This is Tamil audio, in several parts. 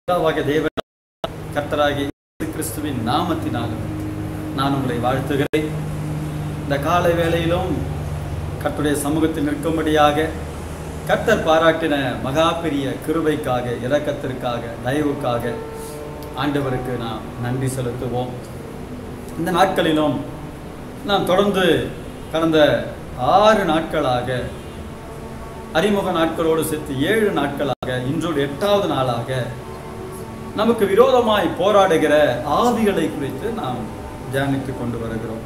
பிதாவாகிய தேவன் கர்த்தராகிய இயேசு கிறிஸ்துவின் நாமத்தினாலும் நான் உங்களை வாழ்த்துகிறேன் இந்த காலை வேளையிலும் கர்த்தருடைய சமூகத்தில் நிற்கும்படியாக கர்த்தர் பாராட்டின மகா பெரிய கிருபைக்காக இரக்கத்திற்காக தயவுக்காக ஆண்டவருக்கு நாம் நன்றி செலுத்துவோம் இந்த நாட்களிலும் நாம் தொடர்ந்து கடந்த ஆறு நாட்களாக அறிமுக நாட்களோடு சேர்த்து ஏழு நாட்களாக இன்றோடு எட்டாவது நாளாக நமக்கு விரோதமாய் போராடுகிற ஆவிகளை குறித்து நாம் தியானித்து கொண்டு வருகிறோம்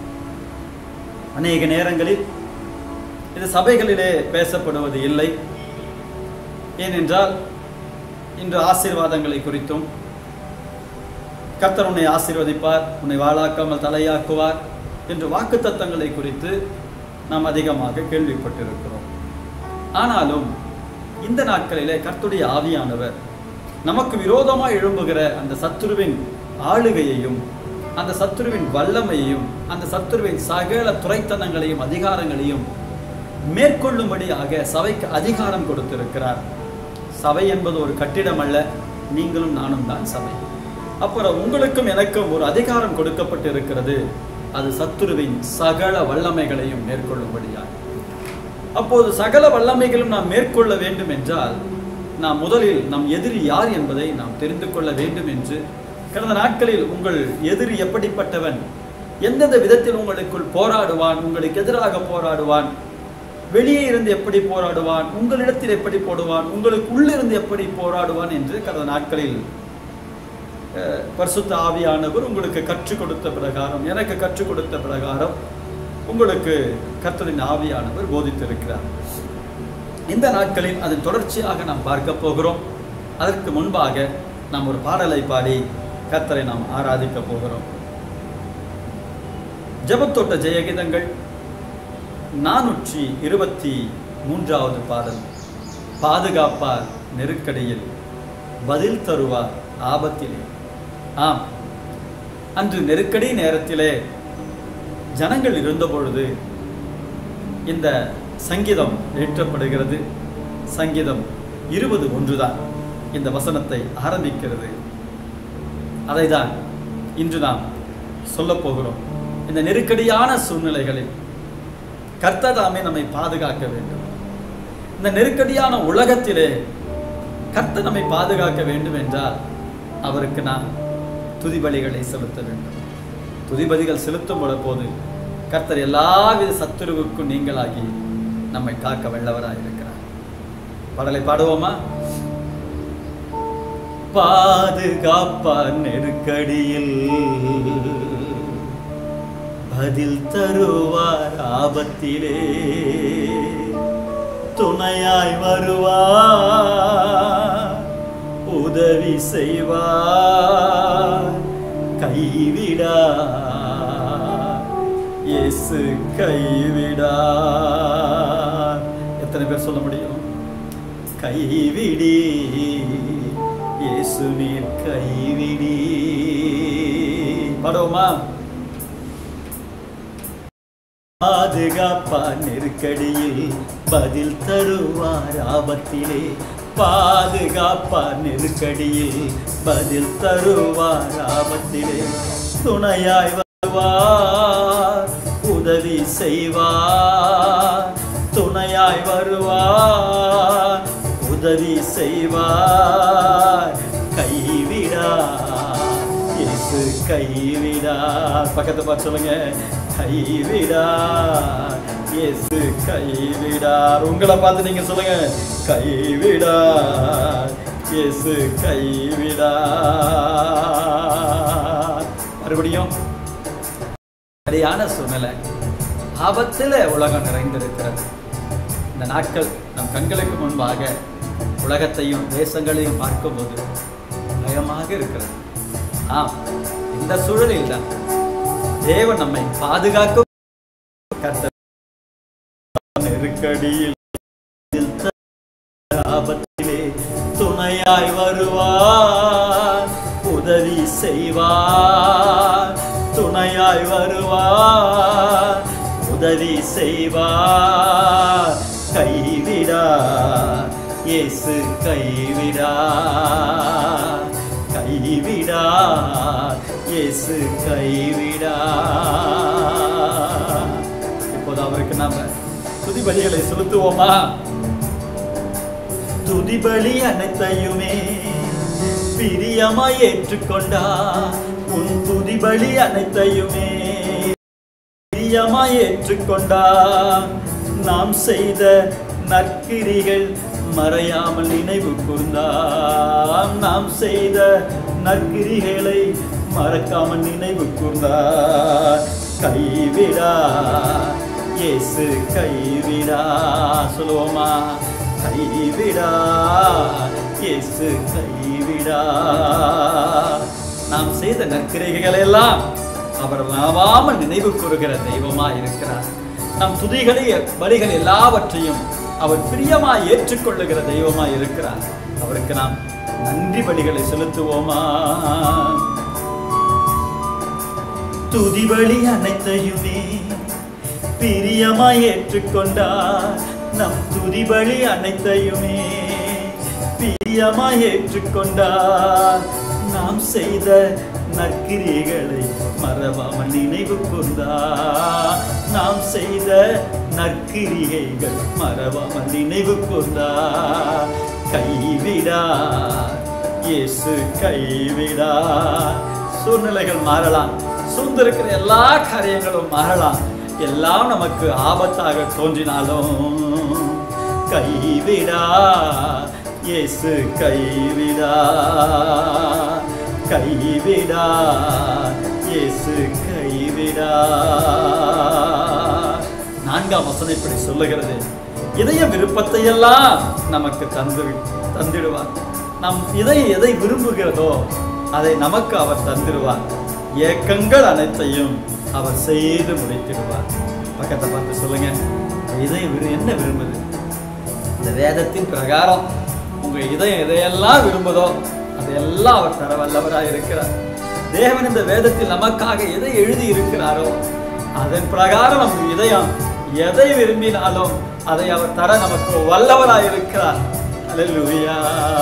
அநேக நேரங்களில் இது சபைகளிலே பேசப்படுவது இல்லை ஏனென்றால் இன்று ஆசீர்வாதங்களை குறித்தும் கர்த்தர் உன்னை ஆசீர்வதிப்பார் உன்னை வாழாக்காமல் தலையாக்குவார் என்று வாக்குத்தத்தங்களை குறித்து நாம் அதிகமாக கேள்விப்பட்டிருக்கிறோம் ஆனாலும் இந்த நாட்களிலே கர்த்துடைய ஆவியானவர் நமக்கு விரோதமாக எழும்புகிற அந்த சத்துருவின் ஆளுகையையும் அந்த சத்துருவின் வல்லமையையும் அந்த சத்துருவின் சகல துறைத்தனங்களையும் அதிகாரங்களையும் மேற்கொள்ளும்படியாக சபைக்கு அதிகாரம் கொடுத்திருக்கிறார் சபை என்பது ஒரு கட்டிடம் அல்ல நீங்களும் நானும் தான் சபை அப்புறம் உங்களுக்கும் எனக்கும் ஒரு அதிகாரம் கொடுக்கப்பட்டு இருக்கிறது அது சத்துருவின் சகல வல்லமைகளையும் மேற்கொள்ளும்படியாக அப்போது சகல வல்லமைகளும் நாம் மேற்கொள்ள வேண்டும் என்றால் நாம் முதலில் நம் எதிரி யார் என்பதை நாம் தெரிந்து கொள்ள வேண்டும் என்று கடந்த நாட்களில் உங்கள் எதிரி எப்படிப்பட்டவன் எந்தெந்த விதத்தில் உங்களுக்குள் போராடுவான் உங்களுக்கு எதிராக போராடுவான் வெளியே இருந்து எப்படி போராடுவான் உங்களிடத்தில் எப்படி போடுவான் உங்களுக்கு உள்ளிருந்து எப்படி போராடுவான் என்று கடந்த நாட்களில் அஹ், பரிசுத்த ஆவியானவர் உங்களுக்கு கற்றுக் கொடுத்த பிரகாரம் எனக்கு கற்றுக் கொடுத்த பிரகாரம் உங்களுக்கு கர்த்தரின் ஆவியானவர் போதித்திருக்கிறார் இந்த நாட்களில் அதன் தொடர்ச்சியாக நாம் பார்க்க போகிறோம் அதற்கு முன்பாக நாம் ஒரு பாடலை பாடி கர்த்தரை நாம் ஆராதிக்க போகிறோம் ஜெபத்தோட்ட ஜெயகீதங்கள் நானூற்றி இருபத்தி மூன்றாவது பாடல் பாதுகாப்பார் நெருக்கடியில் பதில் தருவார் ஆபத்திலே ஆம் அன்று நெருக்கடி நேரத்திலே ஜனங்கள் இருந்தபொழுது இந்த சங்கீதம் ஏற்றப்படுகிறது சங்கீதம் இருபது ஒன்றுதான் இந்த வசனத்தை ஆரம்பிக்கிறது அதைதான் இன்று நாம் சொல்லப் போகிறோம் இந்த நெருக்கடியான சூழ்நிலைகளில் கர்த்ததாமே நம்மை பாதுகாக்க வேண்டும் இந்த நெருக்கடியான உலகத்திலே கர்த்தர் நம்மை பாதுகாக்க வேண்டும் என்றால் அவருக்கு நாம் துதிபலிகளை செலுத்த வேண்டும் துதிபலிகள் செலுத்தும் போது கர்த்தர் எல்லாவித சத்துருவுக்கும் நீங்களாகி நம்மை காக்க வல்லவராய் இருக்கிறார் பாடலை பாடுவோமா பாதுகாப்பார் நெருக்கடியில் பதில் தருவார் ஆபத்திலே துணையாய் வருவார் உதவி செய்வார் கைவிடா இயேசு கைவிடா எத்தனை பேர் சொல்ல முடியும் கைவிடி இயேசு நீர் கைவிடி பாடுவோமா பாதுகாப்பார் நெருக்கடியில் பதில் தருவார் ஆபத்திலே பாதுகாப்பார் நெருக்கடியில் பதில் தருவார் ஆபத்திலே துணையாய் வருவார் உதவி செய்வார் துணையாய் வருவார் உதவி செய்வார் கைவிடார் இயேசு கைவிடார் பக்கத்து பார்த்து சொல்லுங்க கைவிடார் இயேசு கைவிடார் உங்களை பார்த்து நீங்க சொல்லுங்க கைவிடார் இயேசு கைவிடார் மறுபடியும் சரியான சூழ்நிலை ஆபத்தில் உலகம் நிறைந்திருக்கிறது இந்த நாட்கள் நம் கண்களுக்கு முன்பாக உலகத்தையும் தேசங்களையும் பார்க்கும்போது பயமாக இருக்கிறது ஆம் இந்த சூழலில் தான் தேவன் நம்மை பாதுகாக்கும் கர்த்தர் நெருக்கடியில் ஆபத்திலே துணையாய் வருவார் உதவி செய்வார் துணையாய் வருவார் உதவி செய்வார் கைவிடா இயேசு கைவிடா இயேசு கைவிடா இப்போது அவருக்கு நாம துதி பலிகளை செலுத்துவோமா துதி பலி அனைத்தையுமே பிரியமாய் ஏற்றுக்கொண்டா உன் துதி பலி அனைத்தையுமே பிரியமாய் ஏற்றுக்கொண்டா நாம் செய்த நற்கிரிகள் மறையாமல் நினைவு கூர்ந்தாம் நாம் செய்த நற்கிரிகளை மறக்காமல் நினைவு கூர்ந்தார் கைவிடா இயேசு கைவிடா சொல்லுவோமா கைவிடா இயேசு கைவிடா நாம் செய்த நற்கிரைகளை எல்லாம் அவர் நாவாமல் நினைவு கூறுகிற தெய்வமா இருக்கிறார் நம் துதிகளை பலிகள் எல்லாவற்றையும் அவர் பிரியமாய் ஏற்றுக்கொள்ளுகிற தெய்வமா இருக்கிறார் அவருக்கு நாம் நன்றி பலிகளை செலுத்துவோமா துதிபலி அனைத்தையுமே பிரியமாய் ஏற்றுக்கொண்டார் நம் துதிபலி அனைத்தையுமே பிரியமாய் ஏற்றுக்கொண்டார் நாம் செய்த நற்கிரிகளை மறவாமல் நினைவு கூர்ந்தார் நாம் செய்த நற்கிரிகைகள் மறவாமல் நினைவு கூர்ந்தார் கைவிடா இயேசு கைவிடா சூழ்நிலைகள் மாறலாம் சூழ்ந்திருக்கிற எல்லா காரியங்களும் மாறலாம் எல்லாம் நமக்கு ஆபத்தாக தோன்றினாலும் கைவிடா இயேசு கைவிடா கைவிடா இயேசு கைவிடா நான்காம் வசனம் இப்படி சொல்லுகிறது இதய விருப்பத்தை எல்லாம் நமக்கு தந்து தந்திடுவார் நம் இதய எதை விரும்புகிறதோ அதை நமக்கு அவர் தந்திடுவார் ஏக்கங்கள் அனைத்தையும் அவர் செய்து முடித்திடுவார் பக்கத்தை பார்த்து சொல்லுங்க இதயம் விரு- என்ன விரும்புது இந்த வேதத்தின் பிரகாரம் உங்க இதயம் எதையெல்லாம் விரும்புதோ அதையெல்லாம் அவர் தர வல்லவராய் இருக்கிறார் தேவன் இந்த வேதத்தில் நமக்காக எதை எழுதி இருக்கிறாரோ அதன் பிரகாரம் நம் இதயம் எதை விரும்பினாலும் அதை அவர் தர நமக்கு வல்லவராய் இருக்கிறார் அல்லேலூயா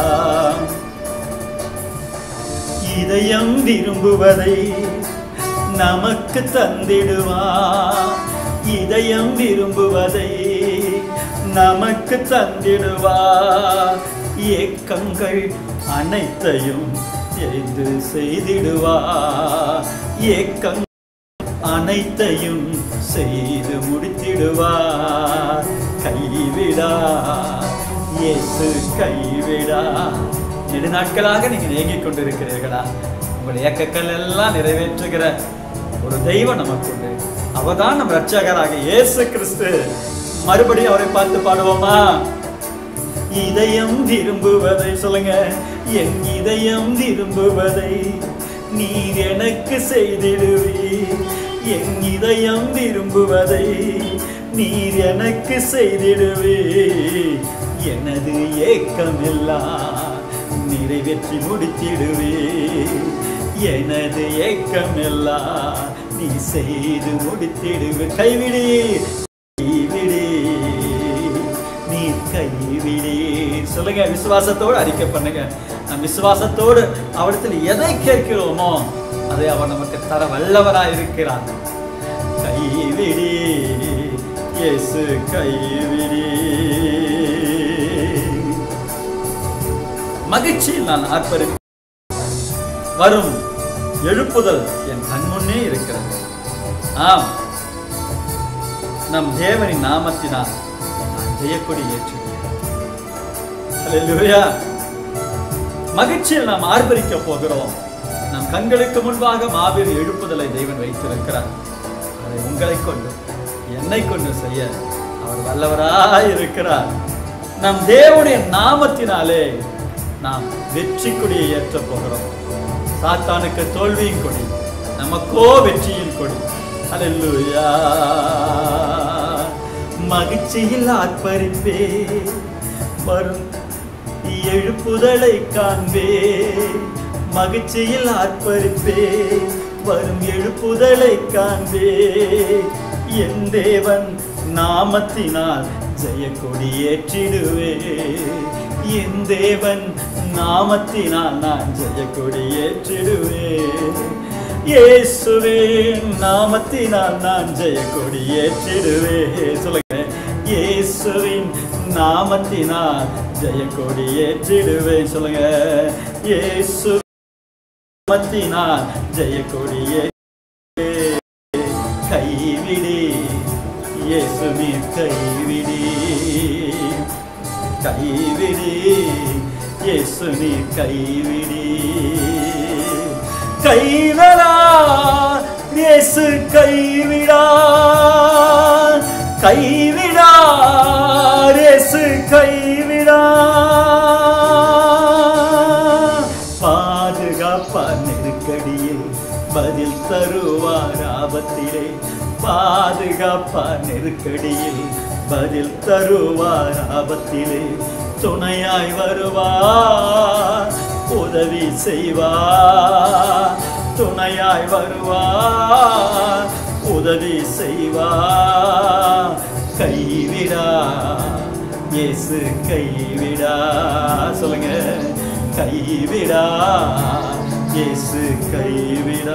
இதயம் விரும்புவதை நமக்கு தந்திடுவார் இதயம் விரும்புவதை நமக்கு தந்திடுவார் ஏக்கங்கள் அனைத்தையும் எரிந்து செய்திடுவார் ஏக்கங்கள் அனைத்தையும் செய்து முடித்திடுவார் கைவிடா இயேசு கைவிடா நெடுநாட்களாக நீங்க ஏங்கிக் கொண்டிருக்கிறீர்களா உங்கள் ஏக்கங்கள் எல்லாம் நிறைவேற்றுகிற ஒரு தெய்வம் நமக்கு உண்டு அவர்தான் நம் ரட்சகராக இயேசு கிறிஸ்து மறுபடியும் அவரை பார்த்து பாடுவோமா இதயம் விரும்புவதை சொல்லுங்க என் இதயம் விரும்புவதை நீர் எனக்கு செய்திடுவீர் என் இதயம் விரும்புவதை நீர் எனக்கு செய்திடுவீர் எனது ஏக்கமெல்லாம் நிறைவேற்றி முடித்திடுவீர் எனது ஏக்கமெல்லாம் நீ செய்து முடித்திடுவே கைவிடு கைவிடு நீ கைவிடே சொல்லுங்க விசுவாசத்தோடு அறிக்கை பண்ணுங்க நம் விசுவாசத்தோடு அவரிடத்தில் எதை கேட்கிறோமோ அதை அவர் நமக்கு தர வல்லவராய் இருக்கிறார் கைவிடே இயேசு கைவிடே மகிழ்ச்சியில் நான் ஆர்ப்பரிப்பேன் வரும் எழுப்புதல் என் கண்முன்னே இருக்கிறது ஆம் நம் தேவனின் நாமத்தினால் நான் ஜெயக்கொடி ஏற்றுகிறேன் அல்லேலூயா மகிழ்ச்சியில் நாம் ஆர்ப்பரிக்க போகிறோம் நம் கண்களுக்கு முன்பாக மாபெரும் எழுப்புதலை தேவன் வைத்திருக்கிறார் அதை உங்களை கொண்டு என்னை கொண்டு செய்ய அவர் வல்லவராய் இருக்கிறார் நம் தேவனுடைய நாமத்தினாலே நாம் வெற்றி கொடியை ஏற்ற போகிறோம் சாத்தானுக்கு தோல்வியின் கொடி நமக்கோ வெற்றியின் கொடி அல்லேலூயா மகிழ்ச்சியில் ஆர்ப்பரிப்பே வரும் எழுப்புதலை காண்பே மகிழ்ச்சியில் ஆர்ப்பரிப்பே வரும் எழுப்புதலை காண்பே என் தேவன் நாமத்தினால் ஜெயக்கொடி ஏற்றிடுவே என் தேவன் நாமத்தினால் நான் ஜெயக்கொடி ஏற்றிடுவே இயேசுவின் நாமத்தினால் நான் ஜெய கொடி ஏற்றிடுவேன் சொல்லுங்க இயேசுவின் நாமத்தினால் ஜெய கொடி ஏற்றிடுவேன் சொல்லுங்க இயேசு நாமத்தினால் ஜெய கொடியே கைவிடி இயேசு நீர் கைவிடி கைவிடி இயேசு நீர் கைவிடி கைவிடா இயேசு கைவிடா கைவிடா இயேசு கைவிடா பாதுகாப்பார் நெருக்கடியில் பதில் தருவார் ஆபத்திலே பாதுகாப்பார் நெருக்கடியில் பதில் தருவார் ஆபத்திலே துணையாய் வருவார் உதவி செய்வார் துணையாய் வருவார் உதவி செய்வார் கைவிடா இயேசு கைவிடா சொல்லுங்க கைவிடா இயேசு கைவிடா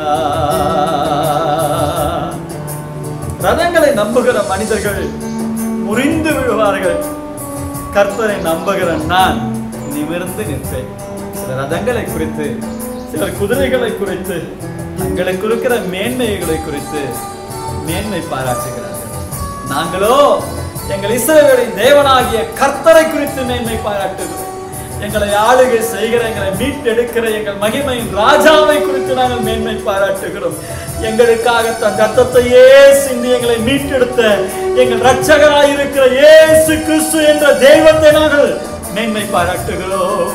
ரதங்களை நம்புகிற மனிதர்கள் முறிந்து விழுவார்கள் கர்த்தரை நம்புகிற நான் நிமிர்ந்து நிற்பேன் சில ரதங்களை குறித்து சிலர் குதிரைகளை குறித்து தங்களுக்கு இருக்கிற மேன்மைகளை குறித்து மேன்மை பாராட்டுகிறார்கள் நாங்களோ எங்கள் இஸ்ரவேலின் தேவனாகிய கர்த்தரை குறித்து மேன்மை பாராட்டுகிறோம் எங்களை ஆளுகை செய்கிற எங்களை மீட்டெடுக்கிற எங்கள் மகிமையின் ராஜாவை குறித்து நாங்கள் மேன்மை பாராட்டுகிறோம் எங்களுக்காக தன் ரத்தத்தையே சிந்தி எங்களை மீட்டெடுத்த எங்கள் இரட்சகராய் இருக்கிற இயேசு கிறிஸ்து என்ற தெய்வத்தை நாங்கள் மேன்மை பாராட்டுகிறோம்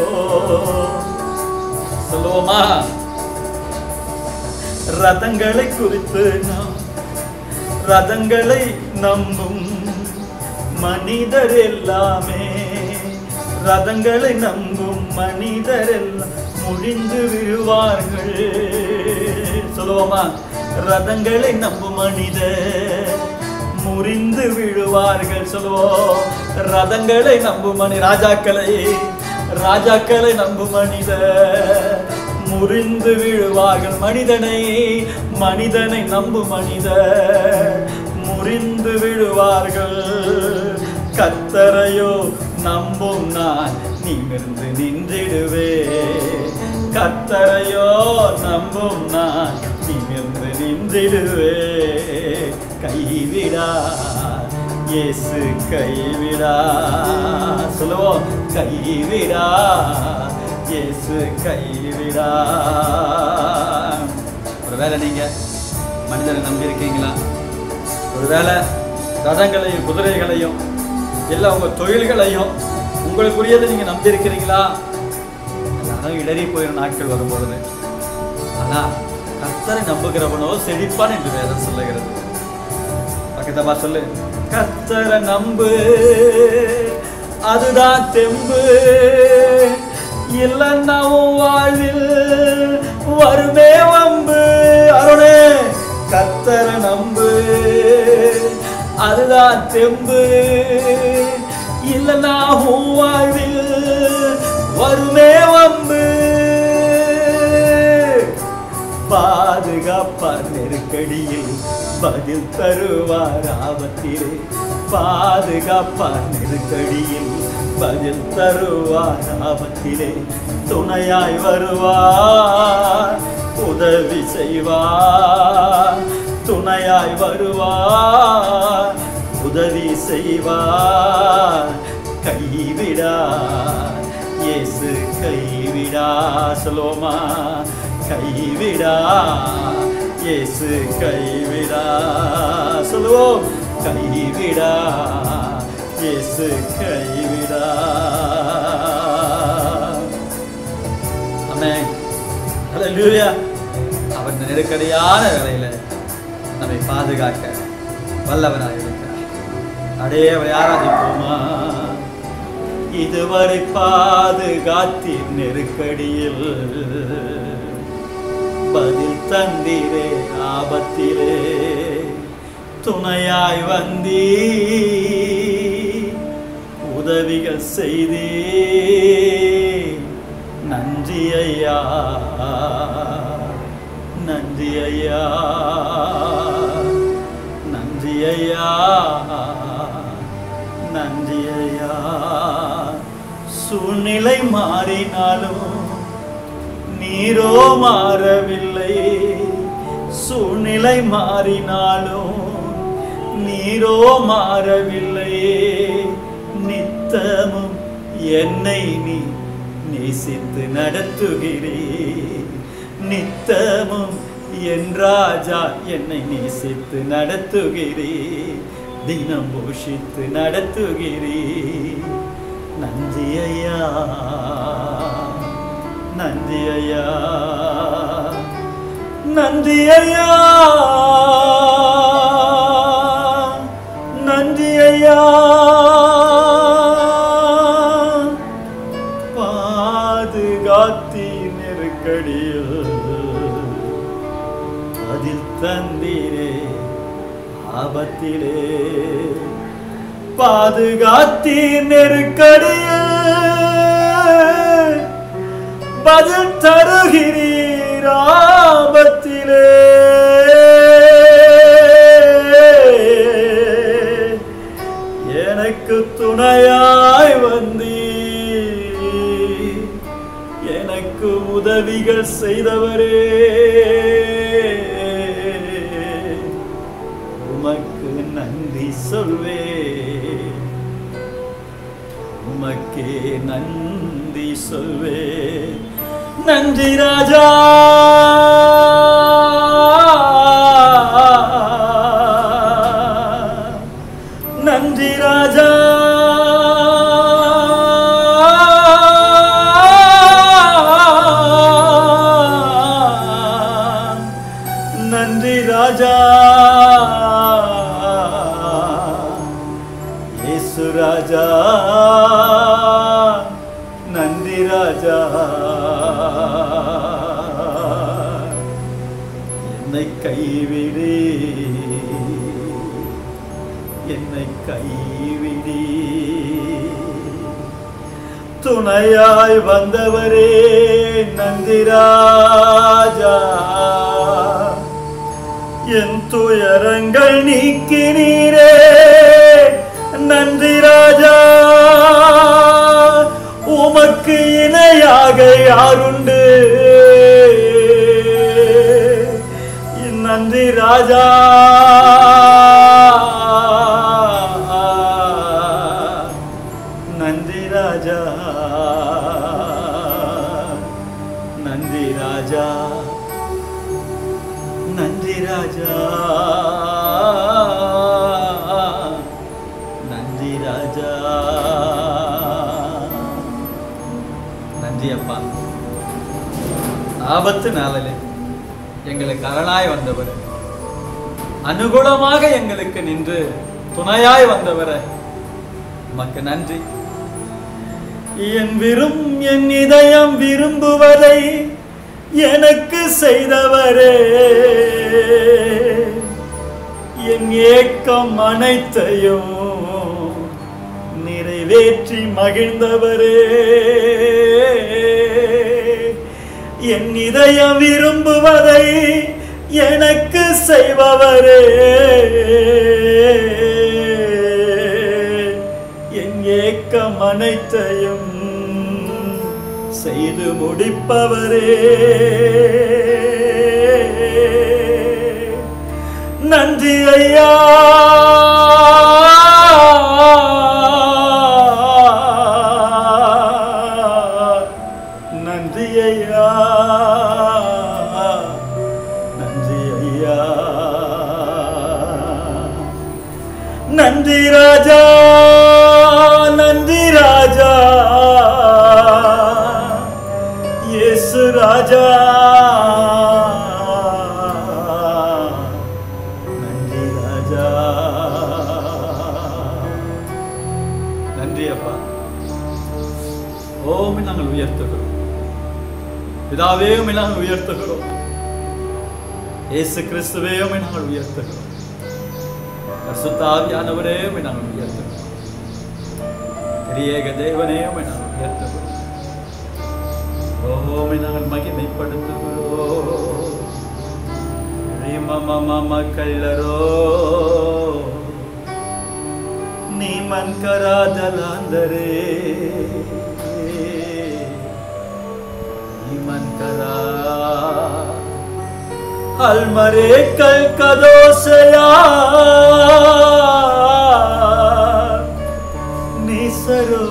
சொல்லுவோமா ரதங்களை குறித்து நாம் ரதங்களை நம்பும் மனிதர் எல்லாமே ரதங்களை நம்பும் மனிதர் எல்லாம் முடிந்து விழுவார்கள் சொல்லுவோமா ரதங்களை நம்பும் மனிதர் முறிந்து விழுவார்கள் சொல்லுவோம் ரதங்களை நம்பும் மணி ராஜாக்களை ராஜாக்களை நம்பும் மனிதர் முறிந்து விழுவார்கள் மனிதனை மனிதனை நம்பும் மனிதர் முறிந்து விழுவார்கள் கத்தரையோ நம்பும் நான் நிமிர்ந்து நின்றிடுவே கத்தரையோ நம்பும் நான் நிமிர்ந்து நின்றிடுவே கைவிடா இயேசு கைவிடா சொல்லுவோம் கைவிடா இயேசு கைவிடா ஒருவேளை நீங்க மனிதனை நம்பி இருக்கீங்களா ஒருவேளை ரதங்களையும் குதிரைகளையும் இல்லை உங்க தொழில்களையும் உங்களுக்குரியதை நீங்க நம்பி இருக்கிறீங்களா எல்லாரும் இடறி போயிடும் நாட்கள் வரும்பொழுது ஆனா கர்த்தரை நம்புகிறவனோ செழிப்பான் என்று வேதம் சொல்லுகிறது பக்கத்தமா சொல்லு கர்த்தரை நம்பு அதுதான் தெம்பு இல்லைன்னா உன் வாழ்வில் வருமே வம்பு அருணே கர்த்தரை நம்பு அதுதான் தெம்பு இல்லைன்னா உன் வாழ்வில் வருமே வம்பு பாதுகாப்பார் நெருக்கடியில் பதில் தருவார் ஆபத்திலே பாதுகாப்பார் நெருக்கடியில் பதில் தருவார் ஆபத்திலே துணையாய் வருவார் உதவி செய்வார் துணையாய் வருவார் உதவி செய்வார் கைவிடார் இயேசு கைவிடா சொல்லுவோமா கைவிடா இயேசு கைவிடா சொல்லுவோம் கைவிடா இயேசு கைவிடா ஆமென் ஹalleluya அவர் இந்த நெருக்கடியான வேளையில நம்மை பாதுகாக்க வல்லவராக இருக்கிறார் அடே அவரை ஆராதிப்போமா இதுவரை பாதுகாத்தீர் நெருக்கடியில் பதில் தந்தீரே ஆபத்திலே துணையாய் வந்தீ உதவிகள் செய்தே நன்றி ஐயா நன்றி ஐயா நன்றி ஐயா நன்றி ஐயா சூழ்நிலை மாறினாலும் நீரோ மாறவில்லை சூழ்நிலை மாறினாலும் நீரோ மாறவில்லை நித்தமும் என்னை நீ நேசித்து நடத்துகிறீர் நித்தமும் என் ராஜா என்னை நேசித்து நடத்துகிறீர் தினம் போஷித்து நடத்துகிறீர் நன்றி ஐயா நன்றி ஐயா நன்றி ஐயா நன்றி ஐயா பாதுகாத்தி நெருக்கடியில் அதில் தந்தீரே ஆபத்திலே பாதுகாத்தி நெருக்கடியில் பதில் தருகிறீர் ஆபத்திலே எனக்கு துணையாய் வந்தீர் எனக்கு உதவிகள் செய்தவரே உமக்கு நன்றி சொல்வே உமக்கே நன்றி சொல்வே நன்றி ராஜா நன்றி ராஜா நன்றி ராஜா இயேசு ராஜா நன்றி ராஜா என்னை கைவிடு என்னை கைவிடி துணையாய் வந்தவரே நன்றி ராஜா என் துயரங்கள் நீக்கினீரே நன்றி ராஜா உமக்கு இணையாக யாருண்டு நன்றி ராஜா நன்றி ராஜா நன்றி ராஜா நன்றி ராஜா நன்றி ராஜா நன்றி அப்பா ஆபத்து நாளிலே எங்களுக்கு அரணாய் வந்தவர் அனுகூலமாக எங்களுக்கு நின்று துணையாய் வந்தவரை உமக்கு நன்றி என் விரும் என் இதயம் விரும்புவதை எனக்கு செய்தவரே என் ஏக்கம் அனைத்தையும் நிறைவேற்றி மகிழ்ந்தவரே என் இதயம் விரும்புவதை எனக்கு செய்பவரே என் ஏக்கம் அனைத்தையும் செய்து முடிப்பவரே நன்றி ஐயா நன்றி ஐயா நன்றி ஐயா நன்றி ராஜா நன்றி ராஜா இயேசு ராஜா நன்றி ராஜா நன்றி அப்பா ஓமை நாங்கள் உயர்த்துகிறோம் பிதாவே உம்மை நாங்கள் உயர்த்துகிறோம் இயேசு கிறிஸ்துவே உம்மை நாங்கள் உயர்த்துகிறோம் பரிசுத்தாவியானவரே உம்மை நாங்கள் உயர்த்துகிறோம் திரியேக தேவனே உம்மை நாங்கள் உயர்த்துகிறோம் ஓமை நாங்கள் மகிமைப்படுத்துகிறோம் ಮಮ ಮಮ ಕಳ್ಳರೋ ನೀ ಮನ್ಕರಾದಲಾಂದರೆ ನೀ ಮನ್ಕರ ಅಲ್ಮರೆ ಕಲ್ಕದೋಸೆಯ ನಿಸರೋ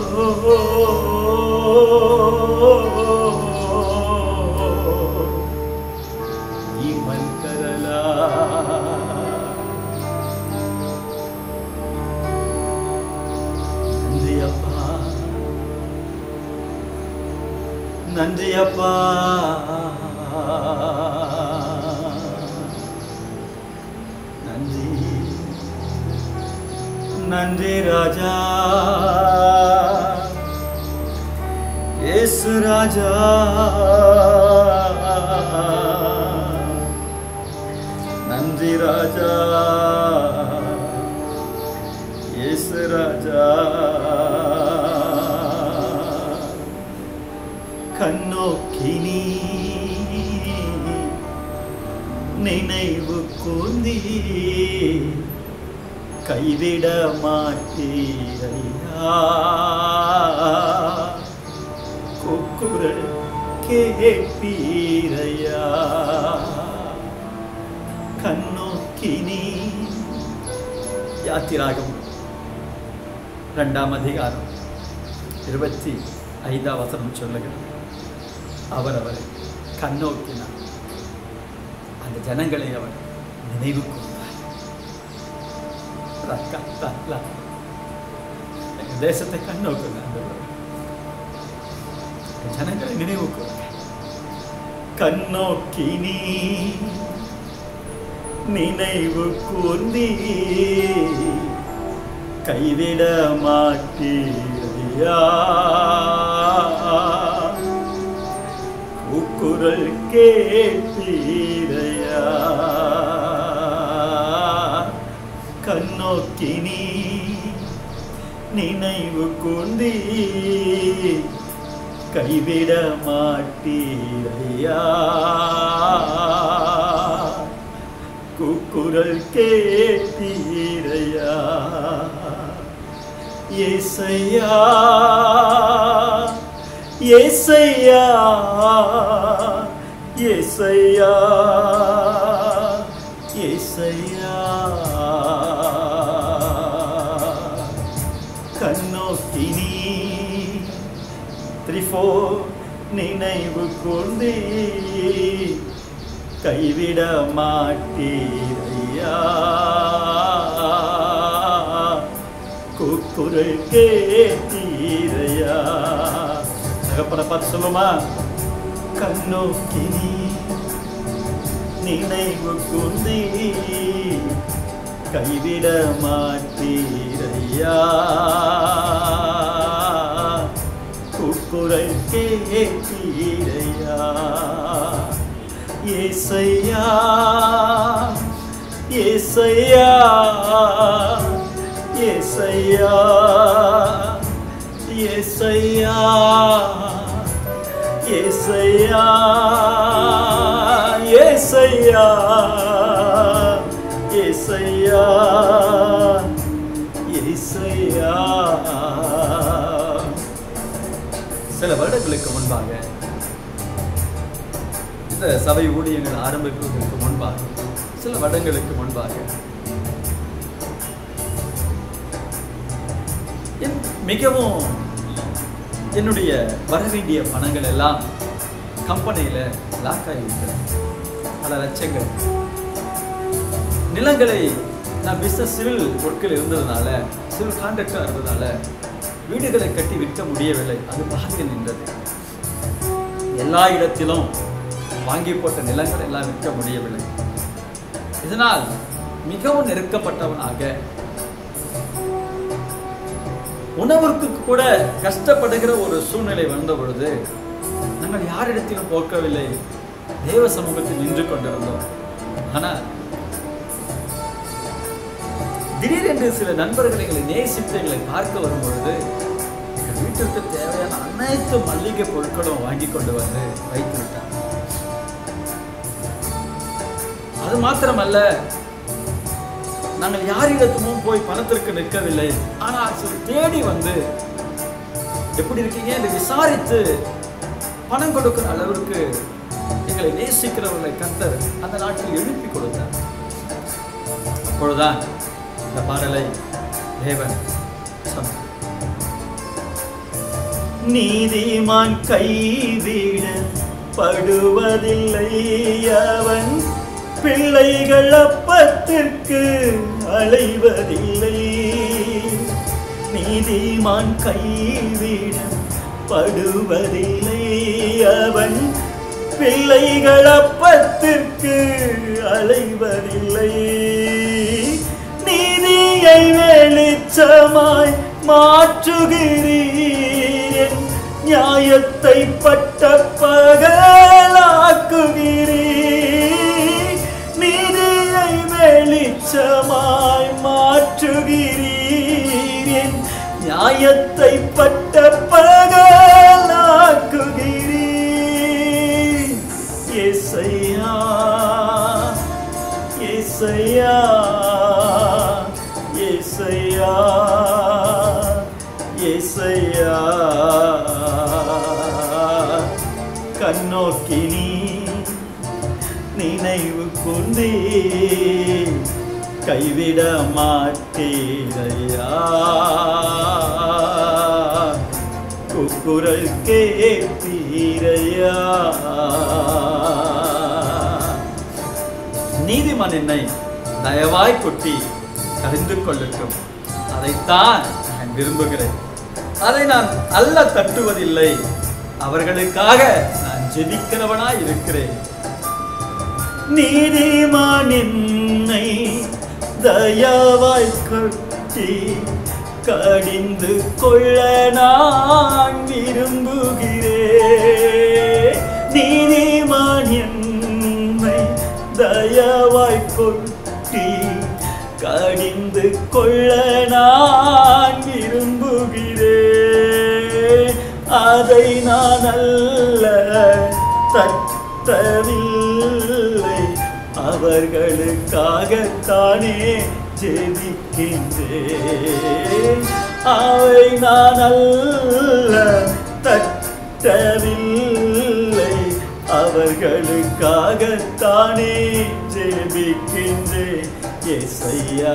ಈ ಮನ್ಕರಲ நன்றியப்பா நன்றியப்பா நன்றி நன்றி ராஜா இயேசு ராஜா நன்றி ராஜா இயேசு ராஜா கண்ணோக்கினி நினைவு கூந்தி கைவிட மாட்டீரையா கூக்குரல் கேட்பீரையா கண்ணோக்கினி யாத்திராகம் ரெண்டாம் அதிகாரம் இருபத்தி ஐந்தாம் வசனம் சொல்லுகிறது அவர் அவரை கண்ணோக்கினார் அந்த ஜனங்களை அவர் நினைவு கூர்ந்தார் ரக்கா, ரக்கா. எங்க தேசத்தை கண்ணோக்குங்க ஆண்டவரே. எங்க ஜனங்களை நினைவு கூர்ங்க கண்ணோக்கி நீ நினைவு கூர்ந்தி கைவிட மாட்டீரையா கூக்குரல் கேட்பீரையா கண்ணோக்கி நீ நினைவு கூர்ந்தி கைவிட மாட்டீரையா கூக்குரல் கேட்டீரையா ஏசையா ஏசையா ஏசையா ஏசையா கண்ணோக்கினி த்ரீ ஃபோர் நினைவு கொண்டே கைவிட மாட்டீரையா கூக்குரல் கேட்டீரையா தகப்பனை பார்த்து சொல்லுமா கண்ணோக்கினி நினைவு கொண்டே கைவிட மாட்டீரையா கூக்குரல் கேட்டீரையா ஏசையா ஏசையா ஏசையா ஏசையா ஏசையா ஏசையா ஏசையா ஏசையா சில வருடங்களுக்கு முன்பாக இந்த சபை ஊழியங்கள் ஆரம்பிப்பதற்கு முன்பாக சில வருடங்களுக்கு முன்பாக என் மிகவும் என்னுடைய வர வேண்டிய பணங்கள் எல்லாம் கம்பெனியில் லாக் ஆகிவிட்டது பல லட்சங்கள் நிலங்களை நான் பிஸ்னஸ் சிவில் ஒர்க்கில் இருந்ததுனால சிவில் கான்ட்ராக்டாக இருந்ததுனால வீடுகளை கட்டி விற்க முடியவில்லை அது பாதியில் நின்றது எல்லா இடத்திலும் வாங்கி போட்ட நிலங்கள் எல்லாம் விற்க முடியவில்லை இதனால் மிகவும் நெருக்கப்பட்டவனாக உணவிற்கு கூட கஷ்டப்படுகிற ஒரு சூழ்நிலை வந்த பொழுது நாங்கள் யாரிடத்திலும் போக்கவில்லை தேவ சமூகத்தில் நின்று கொண்டிருந்தோம் ஆனால் திடீரென்று சில நண்பர்களை எங்களை நேசித்து எங்களை பார்க்க வரும் பொழுது எங்கள் வீட்டிற்கு தேவையான அனைத்து மல்லிகை பொருட்களும் வாங்கி கொண்டு வந்து வைத்து விட்டார் அது மாத்திரமல்ல நாங்கள் யாரிடத்துமும் போய் பணத்திற்கு நிற்கவில்லை ஆனால் சில தேடி வந்து எப்படி இருக்கீங்க என்று விசாரித்து பணம் கொடுக்கிற அளவிற்கு எங்களை நேசிக்கிறவர்களை கத்தர் அந்த நாட்டில் எழுப்பி கொடுத்தார் அப்பொழுதுதான் இந்த பாடலை தேவன் சொன்னார் நீதிமான் கைவிட படுவதில்லை அவன் பிள்ளைகள் அப்பத்திற்கு அலைவதில்லை நீதிமான் கைவிட படுவதில்லை அவன் பிள்ளைகள் அப்பத்திற்கு அலைவதில்லை நீதியை வெளிச்சமாய் மாற்றுகிறீர் நியாயத்தை பட்ட பகலாக்குகிறீர் நீதியை வெளிச்சமாய் மாற்றுகிறீர் நியாயத்தை பட்ட பகலாக்குகிறீர் எசையா எசையா எசையா எசையா கண்ணோக்கினி நினைவு கொண்டே கைவிட மாட்டேரையா குக்குரல் கேட்டீரையா நீதிமான் என்னை தயவாய் கொட்டி அறிந்து கொள்ளட்டும் அதைத்தான் நான் விரும்புகிறேன் அதை நான் அல்ல தட்டுவதில்லை அவர்களுக்காக நான் ஜெபிக்கிறவனாய் இருக்கிறேன் நீதிமான் என்னை தயவாய் கொட்டி கடிந்து கொள்ள நான் விரும்புகிறேன் நீதிமான் என்னை தயவாய் கொட்டி கடிந்து கொள்ள நான் விரும்புகிறேன் அதை நான் அல்ல தட்டவில்லை அவர்களுக்காகத்தானே ஜெபிக்கின்றேன் அவை நான் அல்ல தட்டவில்லை அவர்களுக்காகத்தானே ஜெபிக்கின்றேன் எசையா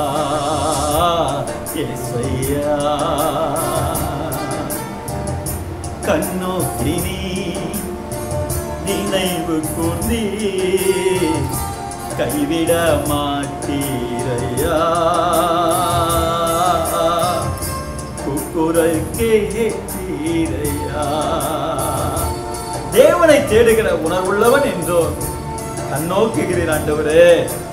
எசையா கண்ணோக்கினி நினைவு கூர்ந்தீ கைவிட மாட்டீரையா குக்குரல் கேட்டீரையா தேவனை தேடுகிற உணர்வுள்ளவன் என்றோ கண்ணோக்குகிறேன் ஆண்டவரே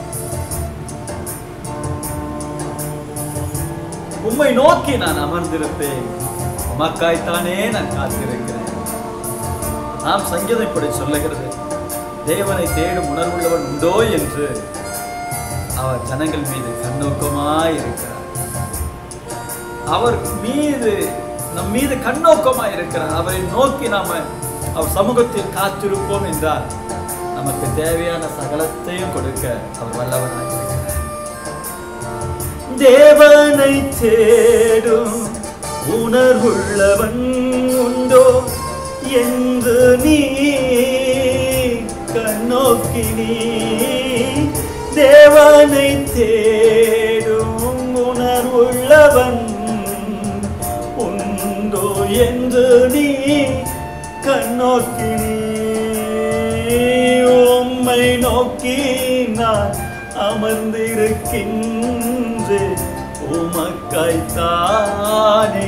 உம்மை நோக்கி நான் அமர்ந்திருப்பேன் உமக்காய்த்தானே நான் காத்திருக்கிறேன் நாம் சங்கீதம் இப்படி சொல்லுகிறது தேவனை தேடும் உணர்வுள்ளவன் உண்டோ என்று அவர் ஜனங்கள் மீது கண்ணோக்கமாய் இருக்கிறார் அவர் மீது நம் மீது கண்ணோக்கமாய் இருக்கிறார் அவரை நோக்கி நாம அவர் சமூகத்தில் காத்திருப்போம் என்றால் நமக்கு தேவையான சகலத்தையும் கொடுக்க அவர் வல்லவனாய் இருக்கிறார் தேவனை தேடும் உணர்வுள்ளவன் உண்டோ என்று நீ கண்ணோக்கி நீ தேவனை தேடும் உணர்வுள்ளவன் உண்டோ என்று நீ கண்ணோக்கி நீ உம்மை நோக்கி நான் அமர்ந்திருக்கின்றேன் உமக்காய் தானே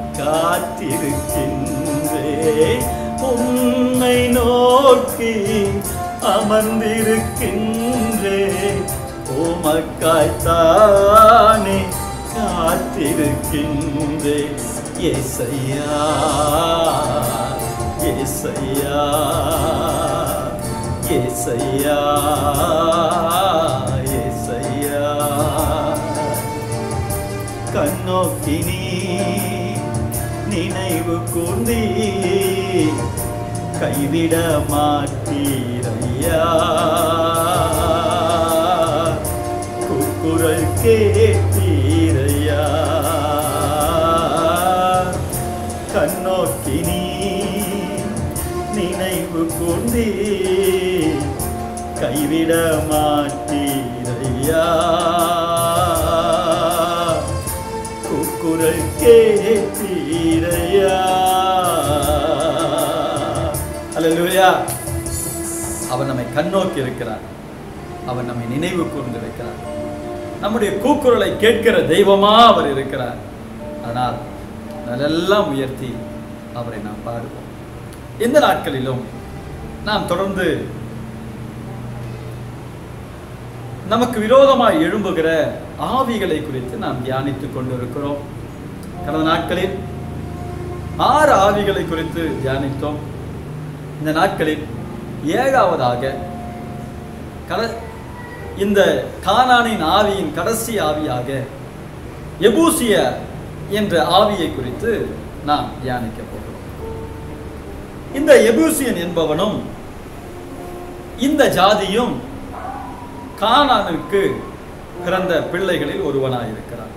காத்திருக்கின்றேன் உம்மை நோக்கி அமர்ந்திருக்கின்றேன் உமக்காய் தானே காத்திருக்கின்றேன் ஏசையா ஏசையா ஏசையா ஏசையா கண்ணோக்கினி நினைவு கூர்ந்தீ கைவிட மாட்டீரையா கேட்டீரையா கண்ணோக்கி நீ நினைவு கொண்டே கைவிட மாட்டீரையா குக்குரல் கேட்டீரையா அல்லேலூயா அவர் நம்மை கண்ணோக்கி இருக்கிறார் அவர் நம்மை நினைவு கூர்ந்து இருக்கிறார் நம்முடைய கூக்குரலை கேட்கிற தெய்வமா அவர் இருக்கிறார் அதனால் அதெல்லாம் உயர்த்தி அவரை நாம் பாடுவோம் எந்த நாட்களிலும் நாம் தொடர்ந்து நமக்கு விரோதமாய் எழும்புகிற ஆவிகளை குறித்து நாம் தியானித்துக் கொண்டிருக்கிறோம் கடந்த நாட்களில் ஆறு ஆவிகளை குறித்து தியானித்தோம் இந்த நாட்களில் ஏழாவதாக கட இந்த கானானின் ஆவியின் கடைசி ஆவியாக எபூசிய என்ற ஆவியை குறித்து நாம் தியானிக்க போகிறோம் இந்த எபூசியன் என்பவனும் இந்த ஜாதியும் கானானுக்கு பிறந்த பிள்ளைகளில் ஒருவனாயிருக்கிறான்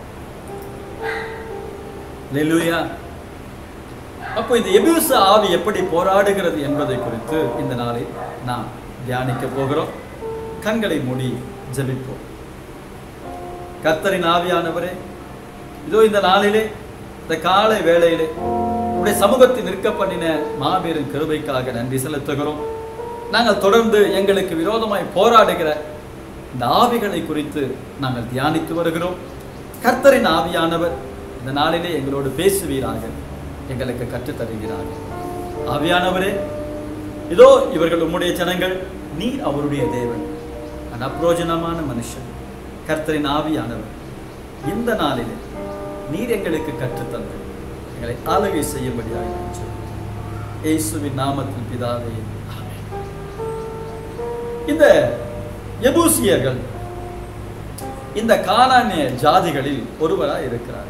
லெலுயா அப்போ இந்த எபியூச ஆவி எப்படி போராடுகிறது என்பதை குறித்து இந்த நாளில் நாம் தியானிக்க போகிறோம் கண்களை மூடி ஜெபிப்போம் கர்த்தரின் ஆவியானவரே இதோ இந்த நாளிலே இந்த காலை வேளையிலே உடைய சமூகத்தில் நிற்க பண்ணின மாபெரும் கிருபைக்காக நன்றி செலுத்துகிறோம் நாங்கள் தொடர்ந்து எங்களுக்கு விரோதமாய் போராடுகிற இந்த ஆவிகளை குறித்து நாங்கள் தியானித்து வருகிறோம் கர்த்தரின் ஆவியானவர் இந்த நாளிலே எங்களோடு பேசுவீராக எங்களுக்கு கற்றுத் தருகிறார்கள் ஆவியானவரே இதோ இவர்கள் உம்முடைய ஜனங்கள் நீர் அவருடைய தேவன் அந்த அப்ரோஜனமான மனுஷன் கர்த்தரின் ஆவியானவர் இந்த நாளிலே நீர் எங்களுக்கு கற்றுத்தந்து எங்களை ஆளுகை செய்யும்படியாக நினைச்சோம். இயேசுவின் நாமத்தில் பிதாவே ஆமென். இந்த எபூசியர்கள் இந்த கானானிய ஜாதிகளில் ஒருவராய் இருக்கிறார்கள்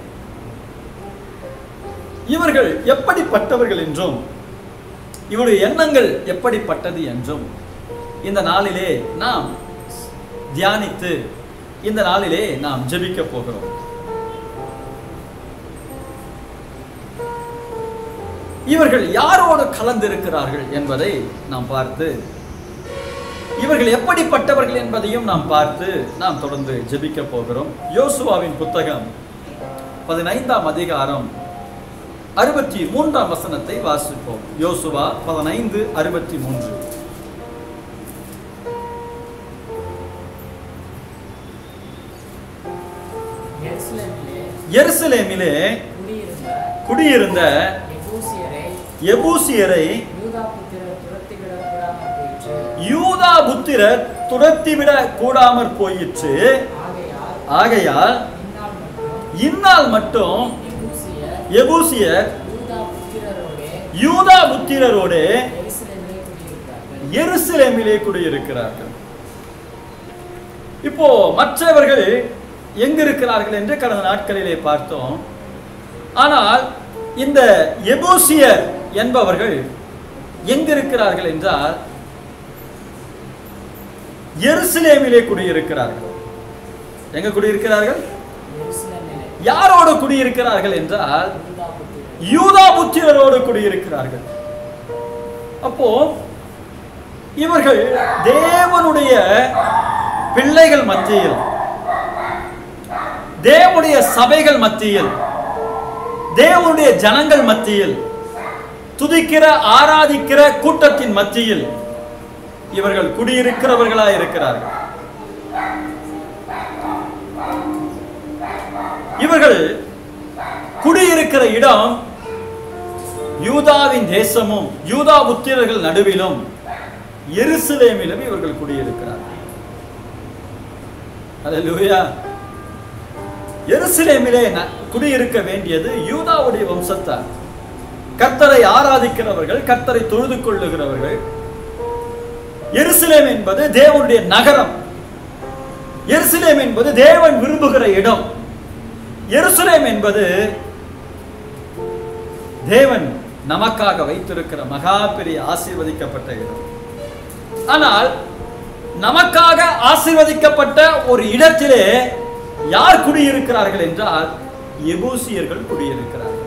இவர்கள் எப்படிப்பட்டவர்கள் என்றும் இவருடைய எண்ணங்கள் எப்படிப்பட்டது என்றும் இந்த நாளிலே நாம் தியானித்து இந்த நாளிலே நாம் ஜெபிக்க போகிறோம் இவர்கள் யாரோடு கலந்திருக்கிறார்கள் என்பதை நாம் பார்த்து இவர்கள் எப்படிப்பட்டவர்கள் என்பதையும் நாம் பார்த்து நாம் தொடர்ந்து ஜெபிக்க போகிறோம் யோசுவாவின் புத்தகம் பதினைந்தாம் அதிகாரம் அறுபத்தி மூன்றாம் வசனத்தை வாசிப்போம் யோசுவா பதினைந்து அறுபத்தி மூன்று எருசலேமிலே எருசலேமிலே குடியிருந்த குடியிருந்த எபூசியரை எபூசியரை யூதா புத்திரர் துரத்திவிடக் கூடாமற் போயிற்று. யூதா புத்திரர் துரத்திவிட கூடாமற் போயிற்று ஆகையால் ஆகையால் இந்நாள் மட்டும் இந்நாள் மட்டும் எபூசியர் எபூசியர் யூதா புத்திரரோடே யூதா புத்திரரோடு எருசலேமிலே குடியிருந்தார்கள். எருசலேமிலே குடியிருக்கிறார்கள் இப்போ மற்றவர்கள் எங்க இருக்கிறார்கள் என்று கடந்த நாட்களிலே பார்த்தோம் ஆனால் இந்த எபூசியர் என்பவர்கள் எங்க இருக்கிறார்கள் என்றால் எருசலேமிலே குடியிருக்கிறார்கள் எங்க குடியிருக்கிறார்கள் எருசலேமிலே யாரோடு குடியிருக்கிறார்கள் என்றால் யூதா புத்திரர் யூதா புத்திரரோடு குடியிருக்கிறார்கள் அப்போ இவர்கள் தேவனுடைய பிள்ளைகள் மத்தியில் தேவனுடைய சபைகள் மத்தியில் தேவனுடைய ஜனங்கள் மத்தியில் துதிக்கிற ஆராதிக்கிற கூட்டத்தின் மத்தியில் இவர்கள் குடியிருக்கிறவர்களாய் இருக்கிறார்கள் இவர்கள் குடியிருக்கிற இடம் யூதாவின் தேசமும் யூதா புத்திரர்கள் நடுவிலும் எருசலேமிலும் இவர்கள் குடியிருக்கிறார்கள் அல்லேலூயா எருசலேமிலே ந- குடியிருக்க வேண்டியது யூதாவுடைய வம்சத்தார் கர்த்தரை ஆராதிக்கிறவர்கள் கர்த்தரை தொழுது கொள்ளுகிறவர்கள் எருசலேம் என்பது தேவனுடைய நகரம் எருசலேம் என்பது தேவன் விரும்புகிற இடம் எருசலேம் என்பது தேவன் நமக்காக வைத்திருக்கிற மகா பெரிய ஆசீர்வதிக்கப்பட்ட இடம் ஆனால் நமக்காக ஆசீர்வதிக்கப்பட்ட ஒரு இடத்திலே யார் குடியிருக்கிறார்கள் என்றால் எபூசியர்கள் குடியிருக்கிறார்கள்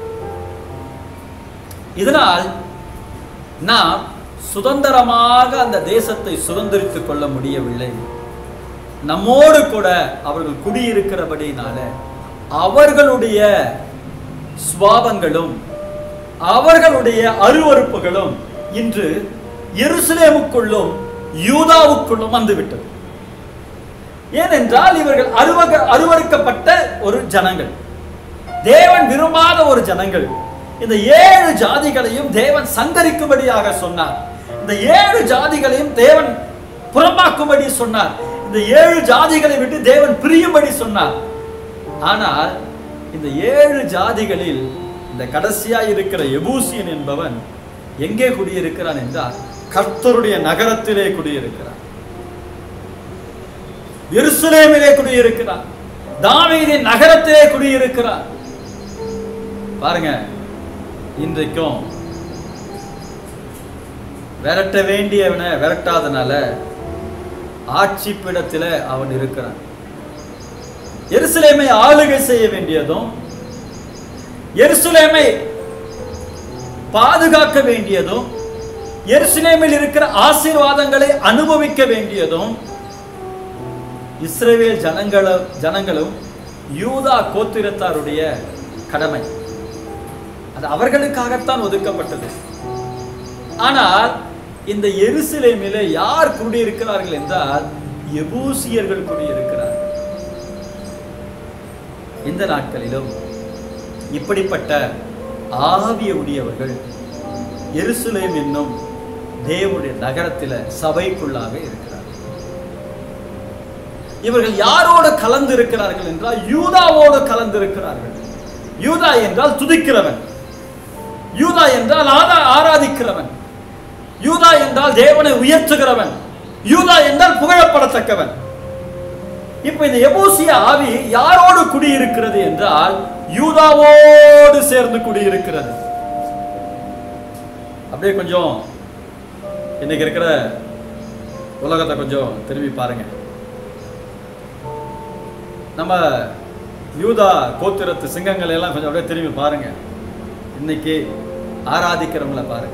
இதனால் நாம் சுதந்திரமாக அந்த தேசத்தை சுதந்திரித்துக் கொள்ள முடியவில்லை நம்மோடு கூட அவர்கள் குடியிருக்கிறபடினால அவர்களுடைய சுவாபங்களும் அவர்களுடைய அருவருப்புகளும் இன்று எருசலேமுக்குள்ளும் யூதாவுக்குள்ளும் வந்துவிட்டது ஏனென்றால் இவர்கள் அருவக அருவருக்கப்பட்ட ஒரு ஜனங்கள் தேவன் விரும்பாத ஒரு ஜனங்கள் இந்த ஏழு ஜாதிகளையும் தேவன் சங்கரிக்கும்படியாக சொன்னார் இந்த ஏழு ஜாதிகளையும் தேவன் புறம்பாக்கும்படி சொன்னார் இந்த ஏழு ஜாதிகளை விட்டு தேவன் பிரியும்படி சொன்னார் ஆனால் இந்த ஏழு ஜாதிகளில் இந்த கடைசியா இருக்கிற எபூசியன் என்பவன் எங்கே குடியிருக்கிறான் என்றால் கர்த்தருடைய நகரத்திலே குடியிருக்கிறான் எருசலேமிலே குடியிருக்கிறான் தாவீதின் நகரத்திலே குடியிருக்கிறான் பாருங்க இன்றைக்கும் விரட்ட வேண்டியவனை விரட்டாதனால ஆட்சி பீடத்தில அவன் இருக்கிறான் எருசலேமை ஆளுகை செய்ய வேண்டியதும் எருசலேமை பாதுகாக்க வேண்டியதும் எருசலேமில் இருக்கிற ஆசீர்வாதங்களை அனுபவிக்க வேண்டியதும் இஸ்ரவேல் ஜனங்களும் ஜனங்களும் யூதா கோத்திரத்தாருடைய கடமை அது அவர்களுக்காகத்தான் ஒதுக்கப்பட்டது ஆனால் இந்த எருசலேமிலே யார் குடியிருக்கிறார்கள் என்றால் எபூசியர்கள் குடியிருக்கிறார்கள் இந்த நாட்களிலும் இப்படிப்பட்ட ஆவிய உடையவர்கள் எருசலேம் என்னும் தேவனுடைய நகரத்தில சபைக்குள்ளாக இருக்கிறார்கள் இவர்கள் யாரோடு கலந்து இருக்கிறார்கள் என்றால் யூதாவோடு கலந்து இருக்கிறார்கள் யூதா என்றால் துதிக்கிறவன் யூதா என்றால் ஆரா- ஆராதிக்கிறவன் யூதா என்றால் தேவனை உயர்த்துகிறவன் யூதா என்றால் புகழப்படத்தக்கவன் இப்ப இந்த எபூசிய ஆவி யாரோடு குடியிருக்கிறது என்றால் யூதாவோடு சேர்ந்து குடியிருக்கிறது அப்படியே கொஞ்சம் இன்னைக்கு இருக்கிற உலகத்தை கொஞ்சம் திரும்பி பாருங்க நம்ம யூதா கோத்திரத்து சிங்கங்களை எல்லாம் கொஞ்சம் அப்படியே திரும்பி பாருங்க இன்னைக்கு ஆராதிக்கிறவங்கள பாருங்க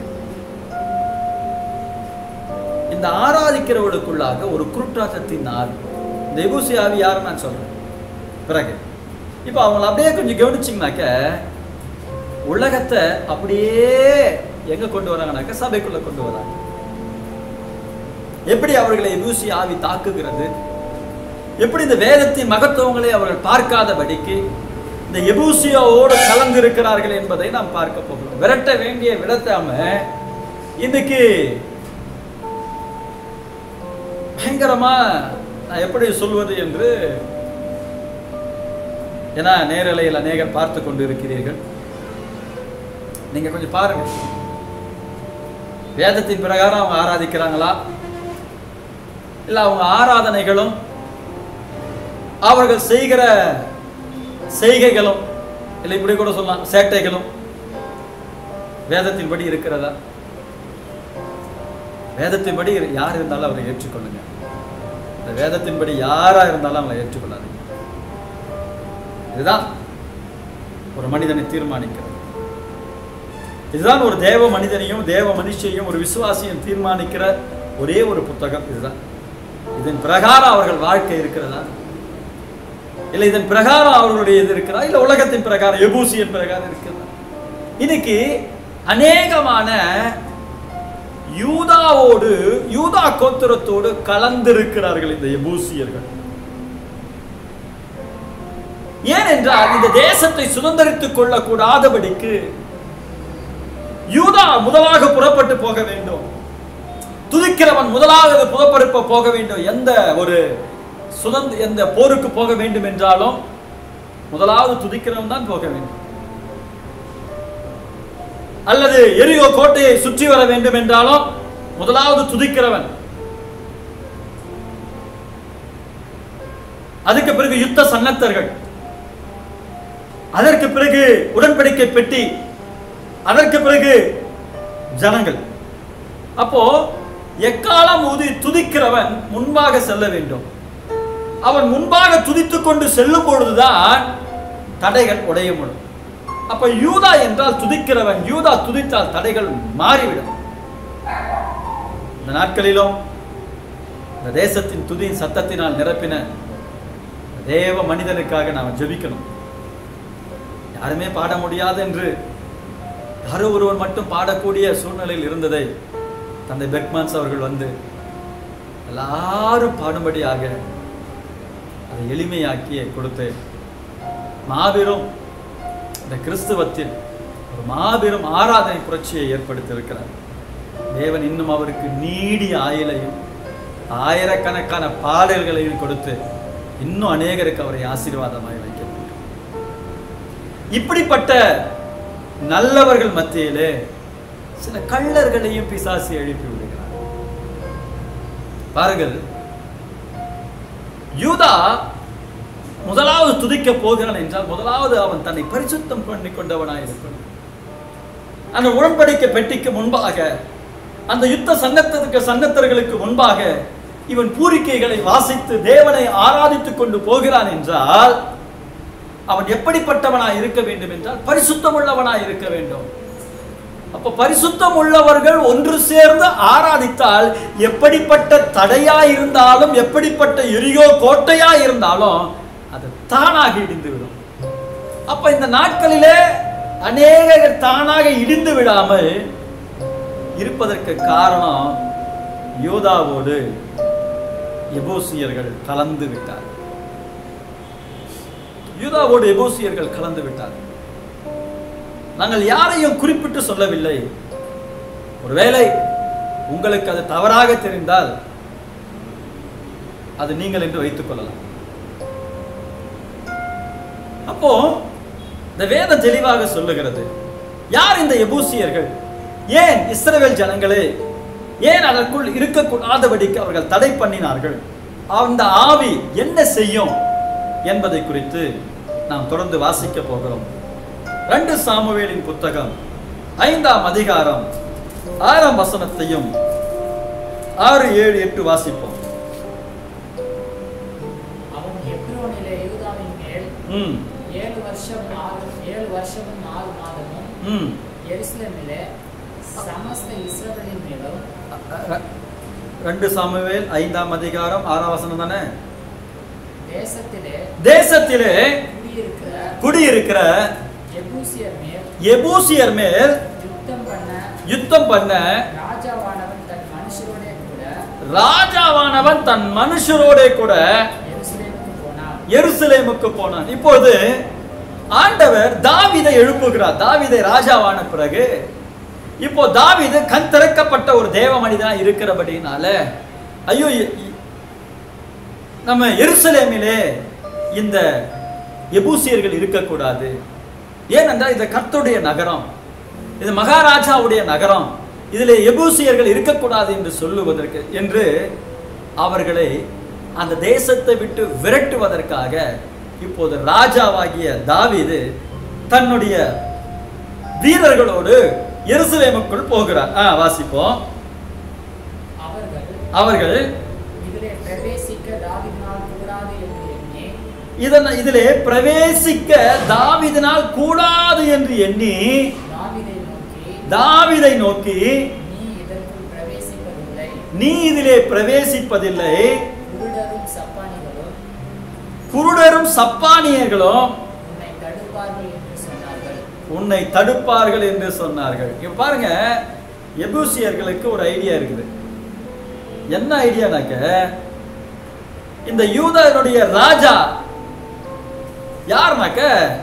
இந்த ஆராதிக்கிறவர்களுக்குள்ளாக ஒரு குருட்டாட்டத்தின் ஆவி இந்த எபூசி ஆவி யாருன்னு நான் சொல்றேன் பிறகு இப்போ அவங்கள அப்படியே கொஞ்சம் கவனிச்சிங்கனாக்க உலகத்தை அப்படியே எங்க கொண்டு வராங்கனாக்க சபைக்குள்ள கொண்டு வராங்க எப்படி அவர்களை எபூசி ஆவி தாக்குகிறது எப்படி இந்த வேதத்தின் மகத்துவங்களை அவர்கள் பார்க்காதபடிக்கு இந்த எபூசியோடு கலந்து இருக்கிறார்கள் என்பதை நாம் பார்க்க போகிறோம் விரட்ட வேண்டிய விடத்தாம இன்னைக்கு பயங்கரமா நான் எப்படி சொல்வது என்று ஏன்னா நேரலையில் அநேகர் பார்த்து கொண்டு இருக்கிறீர்கள் நீங்க கொஞ்சம் பாருங்க வேதத்தின் பிரகாரம் அவங்க ஆராதிக்கிறாங்களா இல்ல அவங்க ஆராதனைகளும் அவர்கள் செய்கிற செய்கைகளும் இல்லை இப்படி கூட சொல்லலாம் சேட்டைகளும் வேதத்தின்படி இருக்கிறதா வேதத்தின்படி யார் இருந்தாலும் அவரை ஏற்றுக்கொள்ளுங்க இந்த வேதத்தின்படி யாரா இருந்தாலும் அவங்களை ஏற்றுக்கொள்ளாதீங்க இதுதான் ஒரு மனிதனை தீர்மானிக்கிறது இதுதான் ஒரு தேவ மனிதனையும் தேவ மனுஷையும் ஒரு விசுவாசியும் தீர்மானிக்கிற ஒரே ஒரு புத்தகம் இதுதான் இதன் பிரகாரம் அவர்கள் வாழ்க்கை இருக்கிறதா இல்லை இதன் பிரகாரம் அவர்களுடைய இது இருக்கிறதா இல்லை உலகத்தின் பிரகாரம் எபூசியின் பிரகாரம் இருக்கிறதா இன்னைக்கு அநேகமான யூதாவோடு யூதா கோத்திரத்தோடு கலந்திருக்கிறார்கள் இந்த எபூசியர்கள் ஏனென்றால் இந்த தேசத்தை சுதந்திரித்துக் கொள்ளக்கூடாதபடிக்கு யூதா முதலாக புறப்பட்டு போக வேண்டும் துதிக்கிறவன் முதலாவது புறப்படுப்ப போக வேண்டும் எந்த ஒரு சுதந்திர எந்த போருக்கு போக வேண்டும் என்றாலும் முதலாவது துதிக்கிறவன் தான் போக வேண்டும் அல்லது எரியோ கோட்டையை சுற்றி வர வேண்டும் என்றாலும் முதலாவது துதிக்கிறவன் அதுக்கு பிறகு யுத்த சன்னத்தர்கள் அதற்கு பிறகு உடன்படிக்கை பெட்டி அதற்கு பிறகு ஜனங்கள் அப்போ எக்காலம் ஊதி துதிக்கிறவன் முன்பாக செல்ல வேண்டும் அவன் முன்பாக துதித்துக் கொண்டு செல்லும் பொழுதுதான் தடைகள் உடைய முடியும் அப்ப யூதா என்றால் துதிக்கிறவன் யூதா துதித்தால் தடைகள் மாறிவிடும் இந்த நாட்களிலும் இந்த தேசத்தின் துதியின் சத்தத்தினால் நிரப்பின தேவ மனிதனுக்காக நாம் ஜெபிக்கணும் யாருமே பாட முடியாது என்று யாரோ ஒருவன் மட்டும் பாடக்கூடிய சூழ்நிலையில் இருந்ததை தந்தை பெக்மான்ஸ் அவர்கள் வந்து எல்லாரும் பாடும்படியாக அதை எளிமையாக்கி கொடுத்து மாபெரும் இந்த கிறிஸ்துவத்தில் ஒரு மாபெரும் ஆராதனை புரட்சியை ஏற்படுத்தியிருக்கிறார் தேவன் இன்னும் அவருக்கு நீடிய ஆயுளையும் ஆயிரக்கணக்கான பாடல்களையும் கொடுத்து இன்னும் அநேகருக்கு அவரை ஆசீர்வாதமாய் வைக்க வேண்டும் இப்படிப்பட்ட நல்லவர்கள் மத்தியிலே சில கள்ளர்களையும் பிசாசு எழுப்பி விடுகிறார் பாருங்கள் யூதா முதலாவது துதிக்க போகிறான் என்றால் முதலாவது அவன் தன்னை பரிசுத்தம் பண்ணி கொண்டவனாய் இருக்கணும் அந்த உடன்படிக்கை பெட்டிக்கு முன்பாக அந்த யுத்த சங்கத்திற்கு சங்கத்தர்களுக்கு முன்பாக இவன் பூரிக்கைகளை வாசித்து தேவனை ஆராதித்துக் கொண்டு போகிறான் என்றால் அவன் எப்படிப்பட்டவனாய் இருக்க வேண்டும் என்றால் பரிசுத்தம் உள்ளவனாய் இருக்க வேண்டும் அப்ப பரிசுத்தம் உள்ளவர்கள் ஒன்று சேர்ந்து ஆராதித்தால் எப்படிப்பட்ட தடையா இருந்தாலும் எப்படிப்பட்ட எரியோ கோட்டையா இருந்தாலும் அது தானாக இடிந்து விடும் அப்ப இந்த நாட்களிலே அநேகர் தானாக இடிந்து விடாமல் இருப்பதற்கு காரணம் யோதாவோடு எபோசியர்கள் கலந்து விட்டார் யூதாவோடு எபோசியர்கள் கலந்து விட்டார் நாங்கள் யாரையும் குறிப்பிட்டு சொல்லவில்லை ஒருவேளை உங்களுக்கு அது தவறாக தெரிந்தால் அது நீங்கள் என்று வைத்துக் கொள்ளலாம் அப்போ இந்த வேத தெளிவாக சொல்லுகிறது யார் இந்த எபூசியர்கள் ஏன் இஸ்ரவேல் ஜனங்களே ஏன் அதற்குள் இருக்கக்கூடாதபடிக்கு அவர்கள் தடை பண்ணினார்கள் அந்த ஆவி என்ன செய்யும் என்பதை குறித்து நாம் தொடர்ந்து வாசிக்க போகிறோம் ரெண்டு சாமுவேலின் புத்தகம் ஐந்தாம் அதிகாரம் ஆறாம் வசனத்தையும் ஆறு ஏழு எட்டு வாசிப்போம் அவன் எப்ரோனிலே யூதாவின் மேல் ம் ஏழு வருஷம் ஆறு ஏழு வருஷமும் ஆறு மாதமும் ம் எருசலேமிலே சமஸ்த இஸ்ரவேலின் மேலும் ரெண்டு சாமுவேல் ஐந்தாம் அதிகாரம் ஆறாம் வசனம் தானே தேசத்திலே தேசத்திலே குடியிருக்கிற குடியிருக்கிற எபூசியர் மேல் எபூசியர் மேல் யுத்தம் பண்ண யுத்தம் பண்ண ராஜாவானவன் தன் மனுஷரோடே கூட ராஜாவானவன் தன் மனுஷரோடே கூட எருசலேமுக்கு போனான் எருசலேமுக்கு போனான் இப்பொழுது ஆண்டவர் தாவீதை எழுப்புகிறார் தாவீதை ராஜாவான பிறகு இப்போ தாவீது கண் திறக்கப்பட்ட ஒரு தேவ மனிதனா இருக்கிறபடினால ஐயோ இ- இ- நம்ம எருசலேமிலே இந்த எபூசியர்கள் இருக்கக்கூடாது ஏனென்றால் இது கர்த்தருடைய நகரம் இது மகாராஜாவுடைய நகரம் இதில் எபூசியர்கள் இருக்கக்கூடாது என்று சொல்லுவதற்கு என்று அவர்களை அந்த தேசத்தை விட்டு விரட்டுவதற்காக இப்போது ராஜாவாகிய தாவீது தன்னுடைய வீரர்களோடு எருசலேமுக்குள் போகிறார் ஆ வாசிப்போம் அவர்கள் அவர்கள் இதிலே பிரவேசிக்க தாவீதினால் கூடாது என்று எண்ணி இதன் இதிலே பிரவேசிக்க தாவீதினால் கூடாது என்று எண்ணி தாவீதை நோக்கி தாவீதை நோக்கி நீ இதற்குள் பிரவேசிப்பதில்லை நீ இதிலே பிரவேசிப்பதில்லை குருடரும் சப்பானிகளும் குருடரும் சப்பானியர்களும் உன்னை தடுப்பார்கள் என்று சொன்னார்கள் உன்னை தடுப்பார்கள் என்று சொன்னார்கள் இப்ப பாருங்க எபூசியர்களுக்கு ஒரு ஐடியா இருக்குது என்ன ஐடியானாக்க இந்த யூதனுடைய ராஜா யாருனாக்க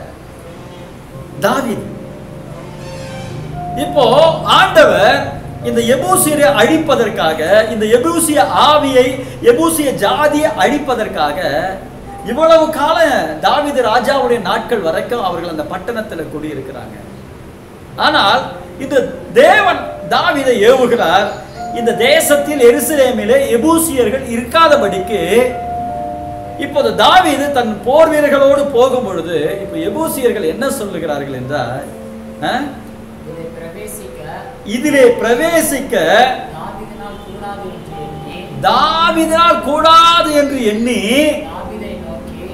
தாவீது இப்போ ஆண்டவர் இந்த எபூசியரை அழிப்பதற்காக இந்த எபூசிய ஆவியை எபூசிய ஜாதியை அழிப்பதற்காக இவ்வளவு காலம் தாவீது ராஜாவுடைய நாட்கள் வரைக்கும் அவர்கள் அந்த பட்டணத்தில் குடியிருக்கிறாங்க ஆனால் இந்த தேவன் தாவீதை ஏவுகிறார் இந்த தேசத்தில் எருசலேமிலே எபூசியர்கள் இருக்காதபடிக்கு இப்போது தாவீது தன் போர் வீரர்களோடு போகும் பொழுது இப்போ எபூசியர்கள் என்ன சொல்லுகிறார்கள் என்றால் அஹ், இதை பிரவேசிக்க இதிலே பிரவேசிக்க தாவீதினால் கூடாது என்று எண்ணி தாவீதினால் கூடாது என்று எண்ணி தாவீதை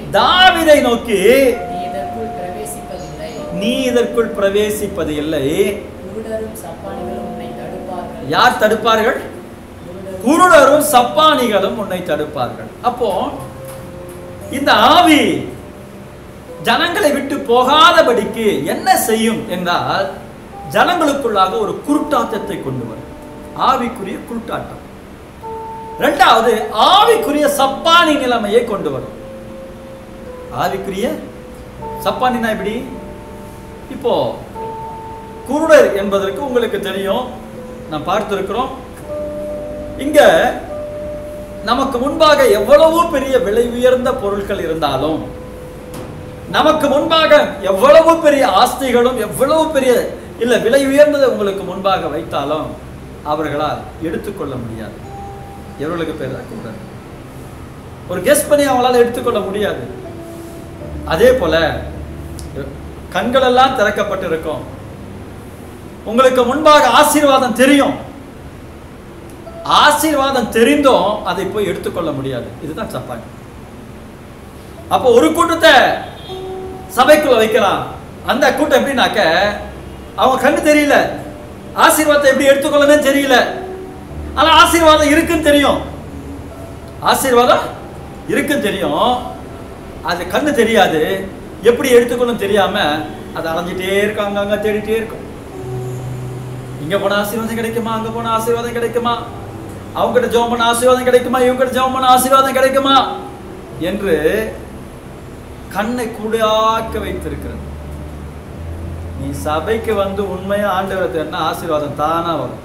தாவீதை நோக்கி நீ இதற்குள் பிரவேசிப்பதில்லை நீ இதற்குள் பிரவேசிப்பது இல்லை குருடரும் சப்பானிகளும் உன்னை தடுப்பார்கள் யார் தடுப்பார்கள் குருடரும் குருடரும் சப்பானிகளும் உன்னை தடுப்பார்கள் அப்போ இந்த ஆவி ஜனங்களை விட்டு போகாதபடிக்கு என்ன செய்யும் என்றால் ஜனங்களுக்குள்ளாக ஒரு குருட்டாட்டத்தை கொண்டு வரும் ஆவிக்குரிய குருட்டாட்டம் இரண்டாவது ஆவிக்குரிய சப்பானி நிலைமையை கொண்டு வரும் ஆவிக்குரிய சப்பானினா எப்படி இப்போ குருடர் என்பதற்கு உங்களுக்கு தெரியும் நான் பார்த்திருக்கிறோம் இங்க நமக்கு முன்பாக எவ்வளவு பெரிய விலை உயர்ந்த பொருட்கள் இருந்தாலும் நமக்கு முன்பாக எவ்வளவு பெரிய ஆஸ்திகளும் எவ்வளவு பெரிய இல்ல விலை உயர்ந்ததை உங்களுக்கு முன்பாக வைத்தாலும் அவர்களால் எடுத்துக்கொள்ள முடியாது எவ்வளவுக்கு பேர் தான் குருடர் ஒரு கெஸ் பண்ணி அவங்களால எடுத்துக்கொள்ள முடியாது அதே போல கண்கள் எல்லாம் திறக்கப்பட்டிருக்கும் உங்களுக்கு முன்பாக ஆசீர்வாதம் தெரியும் ஆசீர்வாதம் தெரிந்தும் அதை போய் எடுத்துக்கொள்ள முடியாது இதுதான் சப்பானி அப்போ ஒரு கூட்டத்தை சபைக்குள்ள வைக்கலாம் அந்த கூட்டம் எப்படின்னாக்க அவங்க கண்ணு தெரியல ஆசீர்வாதத்தை எப்படி எடுத்துக்கொள்ளணும் தெரியல ஆனா ஆசீர்வாதம் இருக்குன்னு தெரியும் ஆசீர்வாதம் இருக்குன்னு தெரியும் அது கண்ணு தெரியாது எப்படி எடுத்துக்கணும் தெரியாம அது அலைஞ்சிட்டே இருக்கும் அங்கங்க தேடிட்டே இருக்கும் இங்க போன ஆசீர்வாதம் கிடைக்குமா அங்க போன ஆசீர்வாதம் கிடைக்குமா அவங்க கிட்ட ஜெபம் பண்ண ஆசீர்வாதம் கிடைக்குமா இவங்க கிட்ட ஜெபம் பண்ண ஆசீர்வாதம் கிடைக்குமா என்று கண்ணை கூடாக்க வைத்திருக்கிறது நீ சபைக்கு வந்து உண்மையா ஆண்டவரை தேடினா ஆசீர்வாதம் தானா வரும்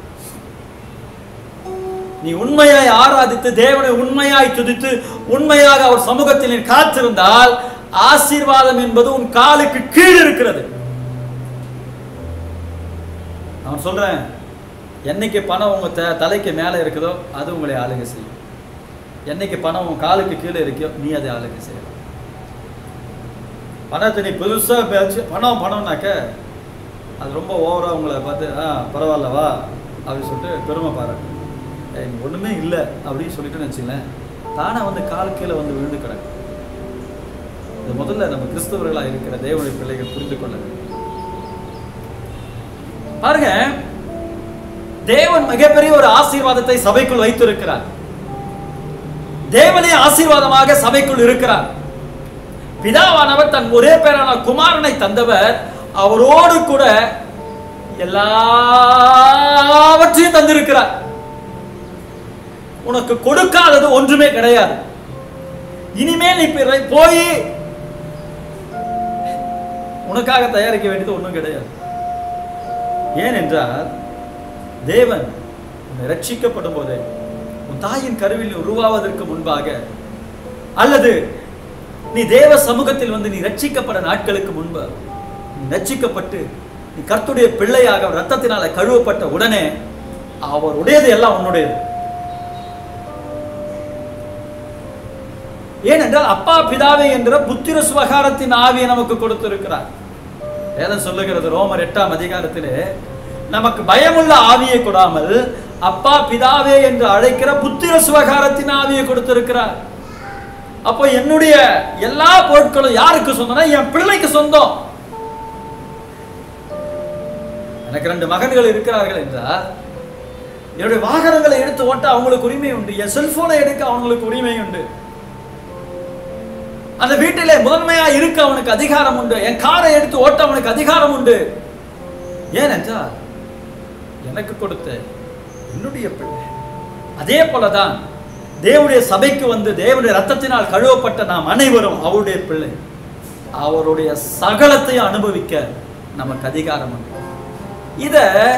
நீ உண்மையாய் ஆராதித்து தேவனை உண்மையாய் துதித்து உண்மையாக அவர் சமூகத்தில் நீ காத்திருந்தால் ஆசீர்வாதம் என்பது உன் காலுக்கு கீழ் இருக்கிறது நான் சொல்றேன் என்னைக்கு பணம் உங்க த- தலைக்கு மேல இருக்குதோ அது உங்களை ஆளுகை செய்யும் என்னைக்கு பணம் உன் காலுக்கு கீழே இருக்கோ நீ அதை ஆளுகை செய்யலாம் பணத்தை நீ புதுசா பேச்சு பணம் பணம்னாக்க அது ரொம்ப ஓவரா உங்களை பார்த்து ஆ பரவாயில்ல வா அப்படின்னு சொல்லிட்டு பெருமை பாராட்டு எனக்கு ஒண்ணுமே இல்லை அப்படின்னு சொல்லிட்டு வச்சுங்களேன் தானே வந்து கால் கீழே வந்து விழுந்து கிடக்கும் இது முதல்ல நம்ம கிறிஸ்தவர்களாக இருக்கிற தேவனுடைய பிள்ளைகள் புரிந்து கொள்ள வேண்டும் பாருங்க தேவன் மிகப்பெரிய ஒரு ஆசீர்வாதத்தை சபைக்குள் வைத்திருக்கிறார் தேவனே ஆசீர்வாதமாக சபைக்குள் இருக்கிறார் பிதாவானவர் தன் ஒரே பேரான குமாரனை தந்தவர் அவரோடு கூட எல்லாவற்றையும் தந்திருக்கிறார் உனக்கு கொடுக்காதது ஒன்றுமே கிடையாது இனிமேல் நீ பிற- போய் உனக்காக தயாரிக்க வேண்டியது ஒன்றும் கிடையாது ஏனென்றால் தேவன் உன்னை ரட்சிக்கப்படும் போதே உன் தாயின் கருவில் உருவாவதற்கு முன்பாக அல்லது நீ தேவ சமூகத்தில் வந்து நீ ரட்சிக்கப்பட நாட்களுக்கு முன்பு நீ ரட்சிக்கப்பட்டு நீ கர்த்துடைய பிள்ளையாக அவர் ரத்தத்தினால கழுவப்பட்ட உடனே அவருடையது எல்லாம் உன்னுடையது ஏனென்றால் அப்பா பிதாவே என்ற புத்திர சுவகாரத்தின் ஆவியை நமக்கு கொடுத்திருக்கிறார் வேதம் சொல்லுகிறது ரோமர் எட்டாம் அதிகாரத்திலே நமக்கு பயமுள்ள ஆவியை கொடாமல் அப்பா பிதாவே என்று அழைக்கிற புத்திர சுவகாரத்தின் ஆவியை கொடுத்திருக்கிறார் அப்போ என்னுடைய எல்லா பொருட்களும் யாருக்கு சொந்தம்னா என் பிள்ளைக்கு சொந்தம் எனக்கு ரெண்டு மகன்கள் இருக்கிறார்கள் என்றால் என்னுடைய வாகனங்களை எடுத்து ஓட்ட அவங்களுக்கு உரிமை உண்டு என் செல்போனை எடுக்க அவங்களுக்கு உரிமை உண்டு அந்த வீட்டிலே முதன்மையா இருக்க அவனுக்கு அதிகாரம் உண்டு என் காரை எடுத்து ஓட்ட அவனுக்கு அதிகாரம் உண்டு ஏனென்றால் எனக்கு கொடுத்த என்னுடைய பிள்ளை அதே போலதான் தேவனுடைய சபைக்கு வந்து தேவனுடைய ரத்தத்தினால் கழுவப்பட்ட நாம் அனைவரும் அவருடைய பிள்ளை அவருடைய சகலத்தையும் அனுபவிக்க நமக்கு அதிகாரம் உண்டு இத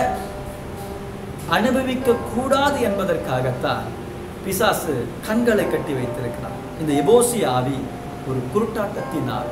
அனுபவிக்க கூடாது என்பதற்காகத்தான் பிசாசு கண்களை கட்டி வைத்திருக்கிறான் இந்த எபோசி ஆவி ஒரு குருட்டாட்டத்தின் ஆவி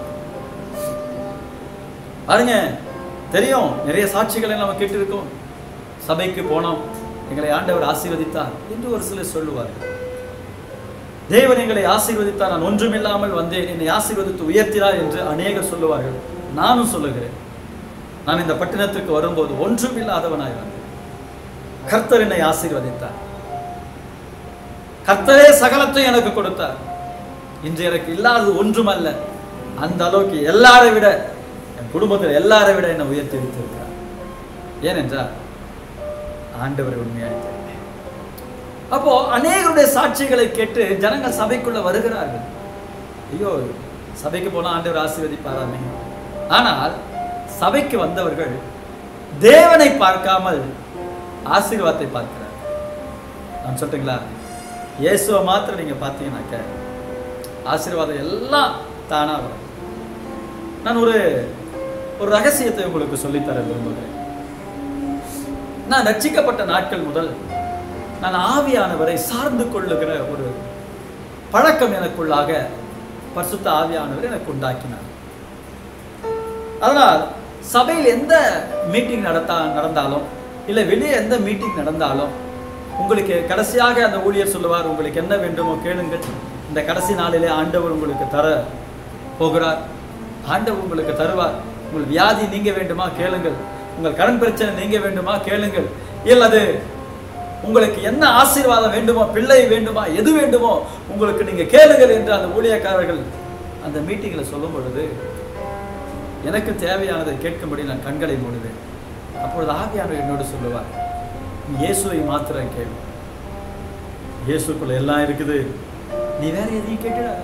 பாருங்க தெரியும் நிறைய சாட்சிகளை நம்ம கேட்டிருக்கோம் சபைக்கு போனோம் எங்களை ஆண்டவர் ஆசீர்வதித்தார் என்று ஒரு சிலர் சொல்லுவார்கள் தேவன் எங்களை ஆசீர்வதித்தார் நான் ஒன்றுமில்லாமல் வந்தேன் என்னை ஆசீர்வதித்து உயர்த்தினார் என்று அநேகர் சொல்லுவார்கள் நானும் சொல்லுகிறேன் நான் இந்த பட்டினத்துக்கு வரும்போது ஒன்றுமில்லாதவனாய் வந்தேன் கர்த்தர் என்னை ஆசீர்வதித்தார் கர்த்தரே சகலத்தை எனக்கு கொடுத்தார் இன்று எனக்கு இல்லாதது ஒன்றுமல்ல அந்த அளவுக்கு எல்லாரை விட என் குடும்பத்தில் எல்லாரை விட என்னை உயர்த்தி வைத்திருக்கிறார் ஏனென்றால் ஆண்டவர் உண்மையாக தெரியும். அப்போ அநேகருடைய சாட்சிகளை கேட்டு ஜனங்கள் சபைக்குள்ள வருகிறார்கள் ஐயோ சபைக்கு போனா ஆண்டவர் ஆசீர்வதிப்பாராமே ஆனால் சபைக்கு வந்தவர்கள் தேவனை பார்க்காமல் ஆசீர்வாதத்தை பார்க்கிறார் நான் சொல்லட்டுங்களா இயேசுவை மாத்திரம் நீங்க பார்த்தீங்கன்னாக்க ஆசீர்வாதம் எல்லாம் தானா வரும் நான் ஒரு ஒரு ரகசியத்தை உங்களுக்கு சொல்லித்தர விரும்புகிறேன் நான் ரட்சிக்கப்பட்ட நாட்கள் முதல் நான் ஆவியானவரை சார்ந்து கொள்ளுகிற ஒரு பழக்கம் எனக்குள்ளாக பரிசுத்த ஆவியானவர் எனக்கு உண்டாக்கினார் அதனால் சபையில் எந்த மீட்டிங் நடத்தா நடந்தாலும் இல்லை வெளியே எந்த மீட்டிங் நடந்தாலும் உங்களுக்கு கடைசியாக அந்த ஊழியர் சொல்லுவார் உங்களுக்கு என்ன வேண்டுமோ கேளுங்கள் இந்த கடைசி நாளிலே ஆண்டவர் உங்களுக்கு தர போகிறார் ஆண்டவர் உங்களுக்கு தருவார் உங்கள் வியாதி நீங்க வேண்டுமா கேளுங்கள் உங்கள் கடன் பிரச்சனை நீங்க வேண்டுமா கேளுங்கள் இல்லது உங்களுக்கு என்ன ஆசீர்வாதம் வேண்டுமோ பிள்ளை வேண்டுமா எது வேண்டுமோ உங்களுக்கு நீங்க கேளுங்கள் என்று அந்த ஊழியக்காரர்கள் அந்த மீட்டிங்கில் சொல்லும் பொழுது எனக்கு தேவையானதை கேட்கும்படி நான் கண்களை மூடுவேன் அப்பொழுது ஆவியானவர் என்னோடு சொல்லுவார் நீ இயேசுவை மாத்திரம் கேளு இயேசுக்குள்ள எல்லாம் இருக்குது நீ வேற எதையும் கேட்டுடாத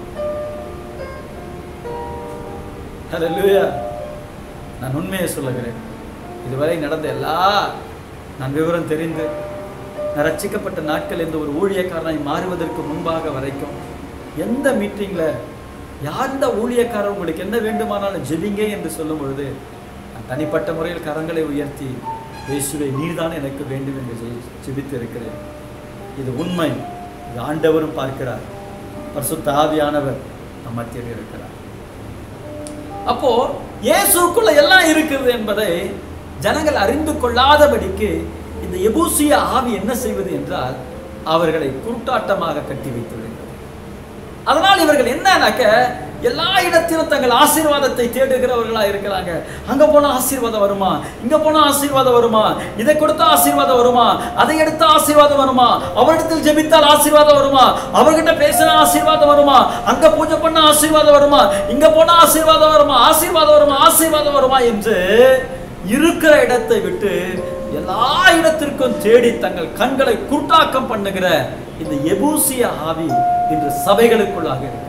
ஹalleluya நான் உண்மையை சொல்லுகிறேன் இதுவரை நடந்த எல்லா நான் விவரம் தெரிந்து நான் ரட்சிக்கப்பட்ட நாட்கள் இந்த ஒரு ஊழியக்காரனாய் மாறுவதற்கு முன்பாக வரைக்கும் எந்த மீட்டிங்கில் யாந்த ஊழியக்காரர் உங்களுக்கு என்ன வேண்டுமானாலும் ஜெபிங்க என்று சொல்லும் பொழுது நான் தனிப்பட்ட முறையில் கரங்களை உயர்த்தி இயேசுவை நீர்தான் எனக்கு வேண்டும் என்று ஜெபி- ஜெபித்து இருக்கிறேன் இது உண்மை இது ஆண்டவரும் பார்க்கிறார் பரிசுத்த ஆவியானவர் நம் மத்தியில் இருக்கிறார் அப்போ இயேசுக்குள்ள எல்லாம் இருக்குது என்பதை ஜனங்கள் அறிந்து கொள்ளாதபடிக்கு இந்த எபூசிய ஆவி என்ன செய்வது என்றால் அவர்களை குருட்டாட்டமாக கட்டி வைத்து விடுகிறது அதனால் இவர்கள் என்னன்னாக்க எல்லா இடத்திலும் தங்கள் ஆசீர்வாதத்தை தேடுகிறவர்களா இருக்கிறாங்க அங்க போனா ஆசீர்வாதம் வருமா இங்க போனா ஆசீர்வாதம் வருமா இதை கொடுத்தா ஆசீர்வாதம் வருமா அதை எடுத்தா ஆசீர்வாதம் வருமா அவரிடத்தில் ஜெபித்தால் ஆசீர்வாதம் வருமா அவர்கிட்ட பேசினா ஆசீர்வாதம் வருமா அங்க பூஜை பண்ண ஆசீர்வாதம் வருமா இங்க போனா ஆசீர்வாதம் வருமா ஆசீர்வாதம் வருமா ஆசீர்வாதம் வருமா என்று இருக்கிற இடத்தை விட்டு எல்லா இடத்திற்கும் தேடி தங்கள் கண்களை குருட்டாக்கம் பண்ணுகிற இந்த எபூசிய ஆவி இன்று சபைகளுக்குள்ளாக இருக்கு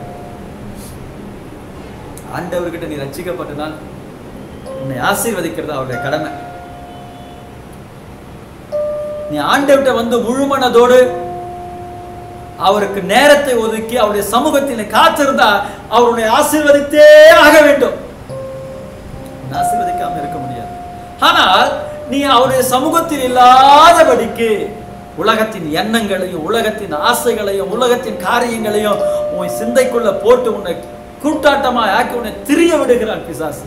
ஆண்டவர்கிட்ட நீ ரட்சிக்கப்பட்டனால் உன்னை ஆசீர்வதிக்கிறது அவருடைய கடமை நீ ஆண்டவர்கிட்ட வந்து முழுமனதோடு அவருக்கு நேரத்தை ஒதுக்கி அவருடைய சமூகத்தில் நீ காத்திருந்தா அவருடைய ஆசீர்வதித்தே ஆக வேண்டும் நீ ஆசீர்வதிக்காம இருக்க முடியாது ஆனால் நீ அவருடைய சமூகத்தில் இல்லாதபடிக்கு உலகத்தின் எண்ணங்களையும் உலகத்தின் ஆசைகளையும் உலகத்தின் காரியங்களையும் உன் சிந்தைக்குள்ள போட்டு உன்னை கூட்டாட்டமா ஆக்கி உன்னை திரிய விடுகிறான் பிசாசு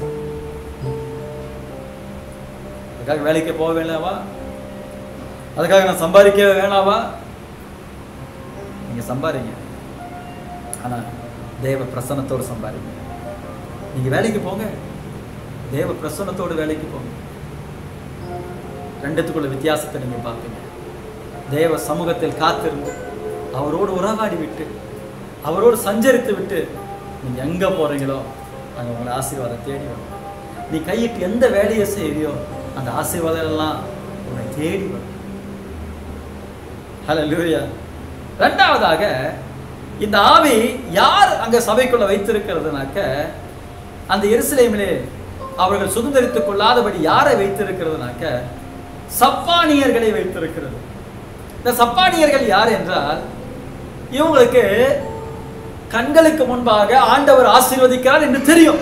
அதுக்காக வேலைக்கு போக வேணாவா அதுக்காக நான் சம்பாதிக்க வேணாவா நீங்க சம்பாதிங்க ஆனா தேவ பிரசன்னத்தோடு சம்பாதிங்க நீங்க வேலைக்கு போங்க தேவ பிரசன்னத்தோடு வேலைக்கு போங்க ரெண்டுத்துக்குள்ள வித்தியாசத்தை நீங்க பார்ப்பீங்க தேவ சமூகத்தில் காத்திருந்து அவரோடு உறவாடி விட்டு அவரோடு சஞ்சரித்து விட்டு நீங்க எங்க போறீங்களோ அங்க உங்களை ஆசீர்வாதம் தேடி வரும் நீ கையிட்டு எந்த வேலையை செய்யறியோ அந்த ஆசீர்வாதம் எல்லாம் உன்னை தேடி வரும் ஹalleluya ரெண்டாவதாக இந்த ஆவி யார் அங்க சபைக்குள்ள வைத்திருக்கிறதுனாக்க அந்த எருசலேமிலே அவர்கள் சுதந்திரித்துக் கொள்ளாதபடி யாரை வைத்திருக்கிறதுனாக்க சப்பானியர்களை வைத்திருக்கிறது இந்த சப்பானியர்கள் யார் என்றால் இவங்களுக்கு கண்களுக்கு முன்பாக ஆண்டவர் ஆசீர்வதிக்கிறார் என்று தெரியும்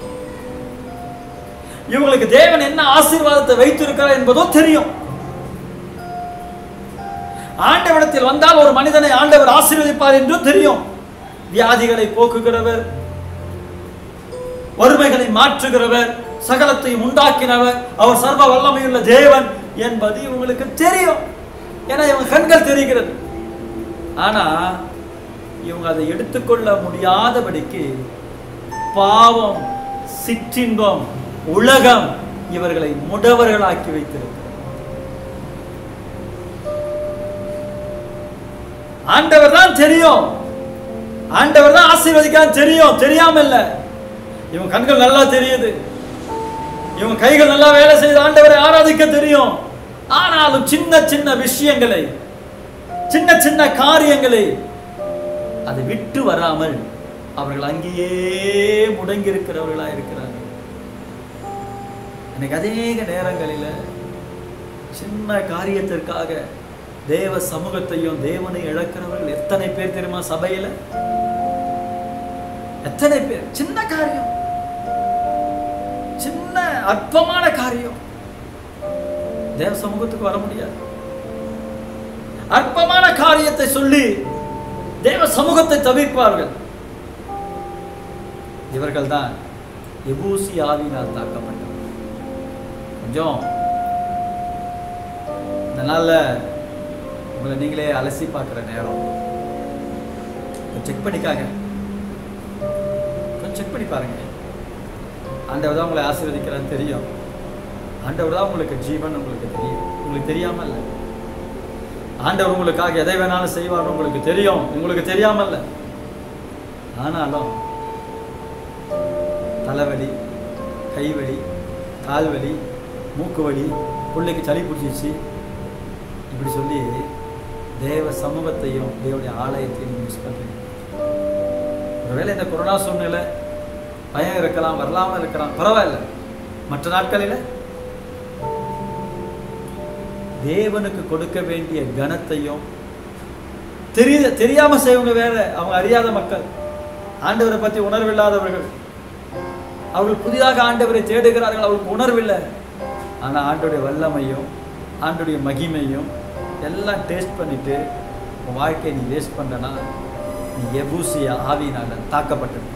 இவங்களுக்கு தேவன் என்ன ஆசீர்வாதத்தை வைத்திருக்கிறார் என்பதோ தெரியும் ஆண்டவரிடத்தில் வந்தால் ஒரு மனிதனை ஆண்டவர் ஆசீர்வதிப்பார் என்றும் தெரியும் வியாதிகளை போக்குகிறவர் வறுமைகளை மாற்றுகிறவர் சகலத்தையும் உண்டாக்கினவர் அவர் சர்வ வல்லமையுள்ள தேவன் என்பது இவங்களுக்கு தெரியும் ஏன்னா இவங்க கண்கள் தெரிகிறது ஆனா இவங்க அதை எடுத்துக்கொள்ள முடியாதபடிக்கு பாவம் சிற்றின்பம் உலகம் இவர்களை முடவர்களாக்கி வைத்திருக்கிறது ஆண்டவர் தான் தெரியும் ஆண்டவர் தான் ஆசீர்வதிக்கான்னு தெரியும் தெரியாம இல்ல இவன் கண்கள் நல்லா தெரியுது இவன் கைகள் நல்லா வேலை செய்து ஆண்டவரை ஆராதிக்க தெரியும் ஆனாலும் சின்ன சின்ன விஷயங்களை சின்ன சின்ன காரியங்களை அதை விட்டு வராமல் அவர்கள் அங்கேயே முடங்கி இருக்கிறவர்களா இருக்கிறார்கள் எனக்கு அநேக நேரங்களில் சின்ன காரியத்திற்காக தேவ சமூகத்தையும் தேவனை இழக்கிறவர்கள் எத்தனை பேர் தெரியுமா சபையில எத்தனை பேர் சின்ன காரியம் சின்ன அற்பமான காரியம் தேவ சமூகத்துக்கு வர முடியாது அற்பமான காரியத்தை சொல்லி தேவ சமூகத்தை தவிர்ப்பார்கள் இவர்கள் தான் எபூசி ஆவியினால் தாக்கப்பட்டவர்கள் கொஞ்சம் இந்த நாள்ல உங்களை நீங்களே அலசி பார்க்குற நேரம் செக் பண்ணிக்காங்க கொஞ்சம் செக் பண்ணி பாருங்க ஆண்டவர் தான் உங்களை ஆசீர்வதிக்கிறான்னு தெரியும் ஆண்டவர் தான் உங்களுக்கு ஜீவன் உங்களுக்கு தெரியும் உங்களுக்கு தெரியாம இல்லை ஆண்டவர் உங்களுக்காக எதை வேணாலும் செய்வார் உங்களுக்கு தெரியும் உங்களுக்கு தெரியாம இல்லை ஆனாலும் தலைவலி கைவலி கால்வலி மூக்கு வலி பிள்ளைக்கு சளி பிடிச்சிச்சு இப்படி சொல்லி தேவ சமூகத்தையும் தேவனுடைய ஆலயத்தையும் மிஸ் பண்ணுறீங்க ஒருவேளை இந்த கொரோனா சூழ்நிலை பயம் இருக்கலாம் வரலாமல் இருக்கலாம் பரவாயில்ல மற்ற நாட்களில் தேவனுக்கு கொடுக்க வேண்டிய கனத்தையும் தெரிய தெரியாம செய்வங்க வேற அவங்க அறியாத மக்கள் ஆண்டவரை பற்றி உணர்வில்லாதவர்கள் அவர்கள் புதிதாக ஆண்டவரை தேடுகிறார்கள் அவர்களுக்கு உணர்வில்லை ஆனால் ஆண்டோடைய வல்லமையும் ஆண்டுடைய மகிமையும் எல்லாம் டேஸ்ட் பண்ணிட்டு உன் வாழ்க்கையை நீ வேஸ்ட் பண்ணனா நீ எபூசிய ஆவியினால தாக்கப்பட்டிருக்கிற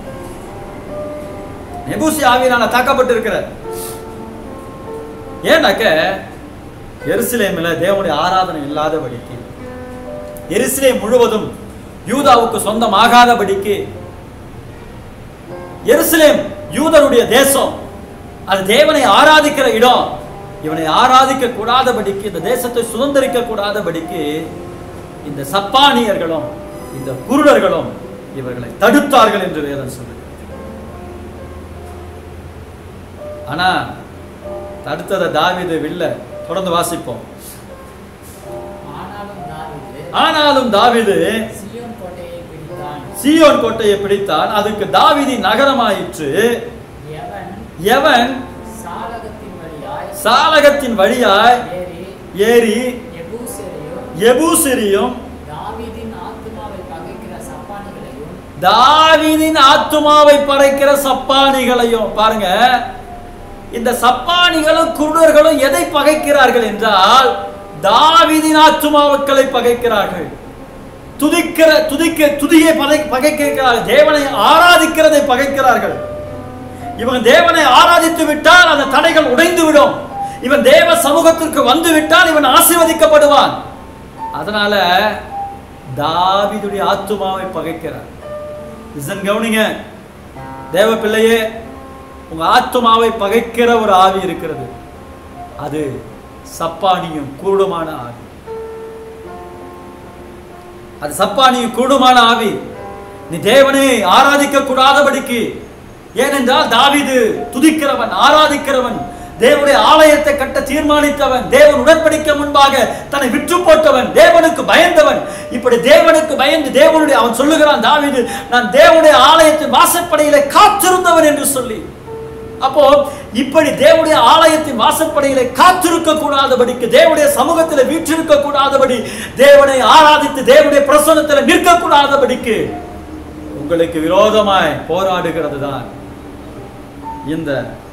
எபூசி ஆவியினால தாக்கப்பட்டிருக்கிற ஏன்னாக்க எருசலேமில் தேவனுடைய ஆராதனை இல்லாதபடிக்கு எருசலேம் முழுவதும் யூதாவுக்கு சொந்தமாகாதபடிக்கு எருசலேம் யூதருடைய தேசம் அது தேவனை ஆராதிக்கிற இடம் இவனை ஆராதிக்க கூடாதபடிக்கு இந்த தேசத்தை சுதந்திரிக்க கூடாதபடிக்கு இந்த சப்பானியர்களும் இந்த குருடர்களும் இவர்களை தடுத்தார்கள் என்று வேதம் சொல்லுகிறது ஆனா தடுத்ததை தாவீது வில்ல தொடர்ந்து வாசிப்போம் ஆனாலும் தாவீது ஆனாலும் தாவீது சீயோன் கோட்டையை பிடித்தான் சீயோன் கோட்டையை பிடித்தான் அதுக்கு தாவீதி நகரமாயிற்று எவன் எவன் சாலகத்தின் வழியாய் சாலகத்தின் வழியாய் ஏறி ஏறி எபூசரையும் எபூசிரியும் தாவீதின் ஆத்துமாவை பகைக்கிற சப்பானிகளையும் தாவீதின் ஆத்துமாவை பறைக்கிற சப்பானிகளையும் பாருங்க இந்த சப்பானிகளும் குருடர்களும் எதை பகைக்கிறார்கள் என்றால் தாவீதின் ஆத்துமாக்களை பகைக்கிறார்கள் துதிக்கிற துதிக்க துதியை பகை பகைக்கிறார்கள் தேவனை ஆராதிக்கிறதை பகைக்கிறார்கள் இவன் தேவனை ஆராதித்து விட்டால் அந்த தடைகள் உடைந்து விடும் இவன் தேவ சமூகத்திற்கு வந்து விட்டால் இவன் ஆசீர்வதிக்கப்படுவான் அதனால தாவீதுடைய ஆத்துமாவை பகைக்கிறார் லிசன் கவனிங்க தேவ பிள்ளையே உங்க ஆத்துமாவை பகைக்கிற ஒரு ஆவி இருக்கிறது அது சப்பானியும் குருடுமான ஆவி அது சப்பானியும் குருடுமான ஆவி நீ தேவனை ஆராதிக்க கூடாதபடிக்கு ஏனென்றால் தாவீது துதிக்கிறவன் ஆராதிக்கிறவன் தேவனுடைய ஆலயத்தை கட்ட தீர்மானித்தவன் தேவன் உடன்படிக்க முன்பாக தன்னை விற்று போட்டவன் தேவனுக்கு பயந்தவன் இப்படி தேவனுக்கு பயந்து தேவனுடைய அவன் சொல்லுகிறான் தாவீது நான் தேவனுடைய ஆலயத்தின் வாசற்படையிலே காத்திருந்தவன் என்று சொல்லி அப்போ இப்படி தேவனுடைய ஆலயத்தின் வாசற்படையிலே காத்திருக்க கூடாதபடிக்கு தேவனுடைய சமூகத்தில் வீற்றிருக்க கூடாதபடி தேவனை ஆராதித்து தேவனுடைய பிரசன்னத்தில் நிற்க கூடாதபடிக்கு உங்களுக்கு விரோதமாய் போராடுகிறது தான் இந்த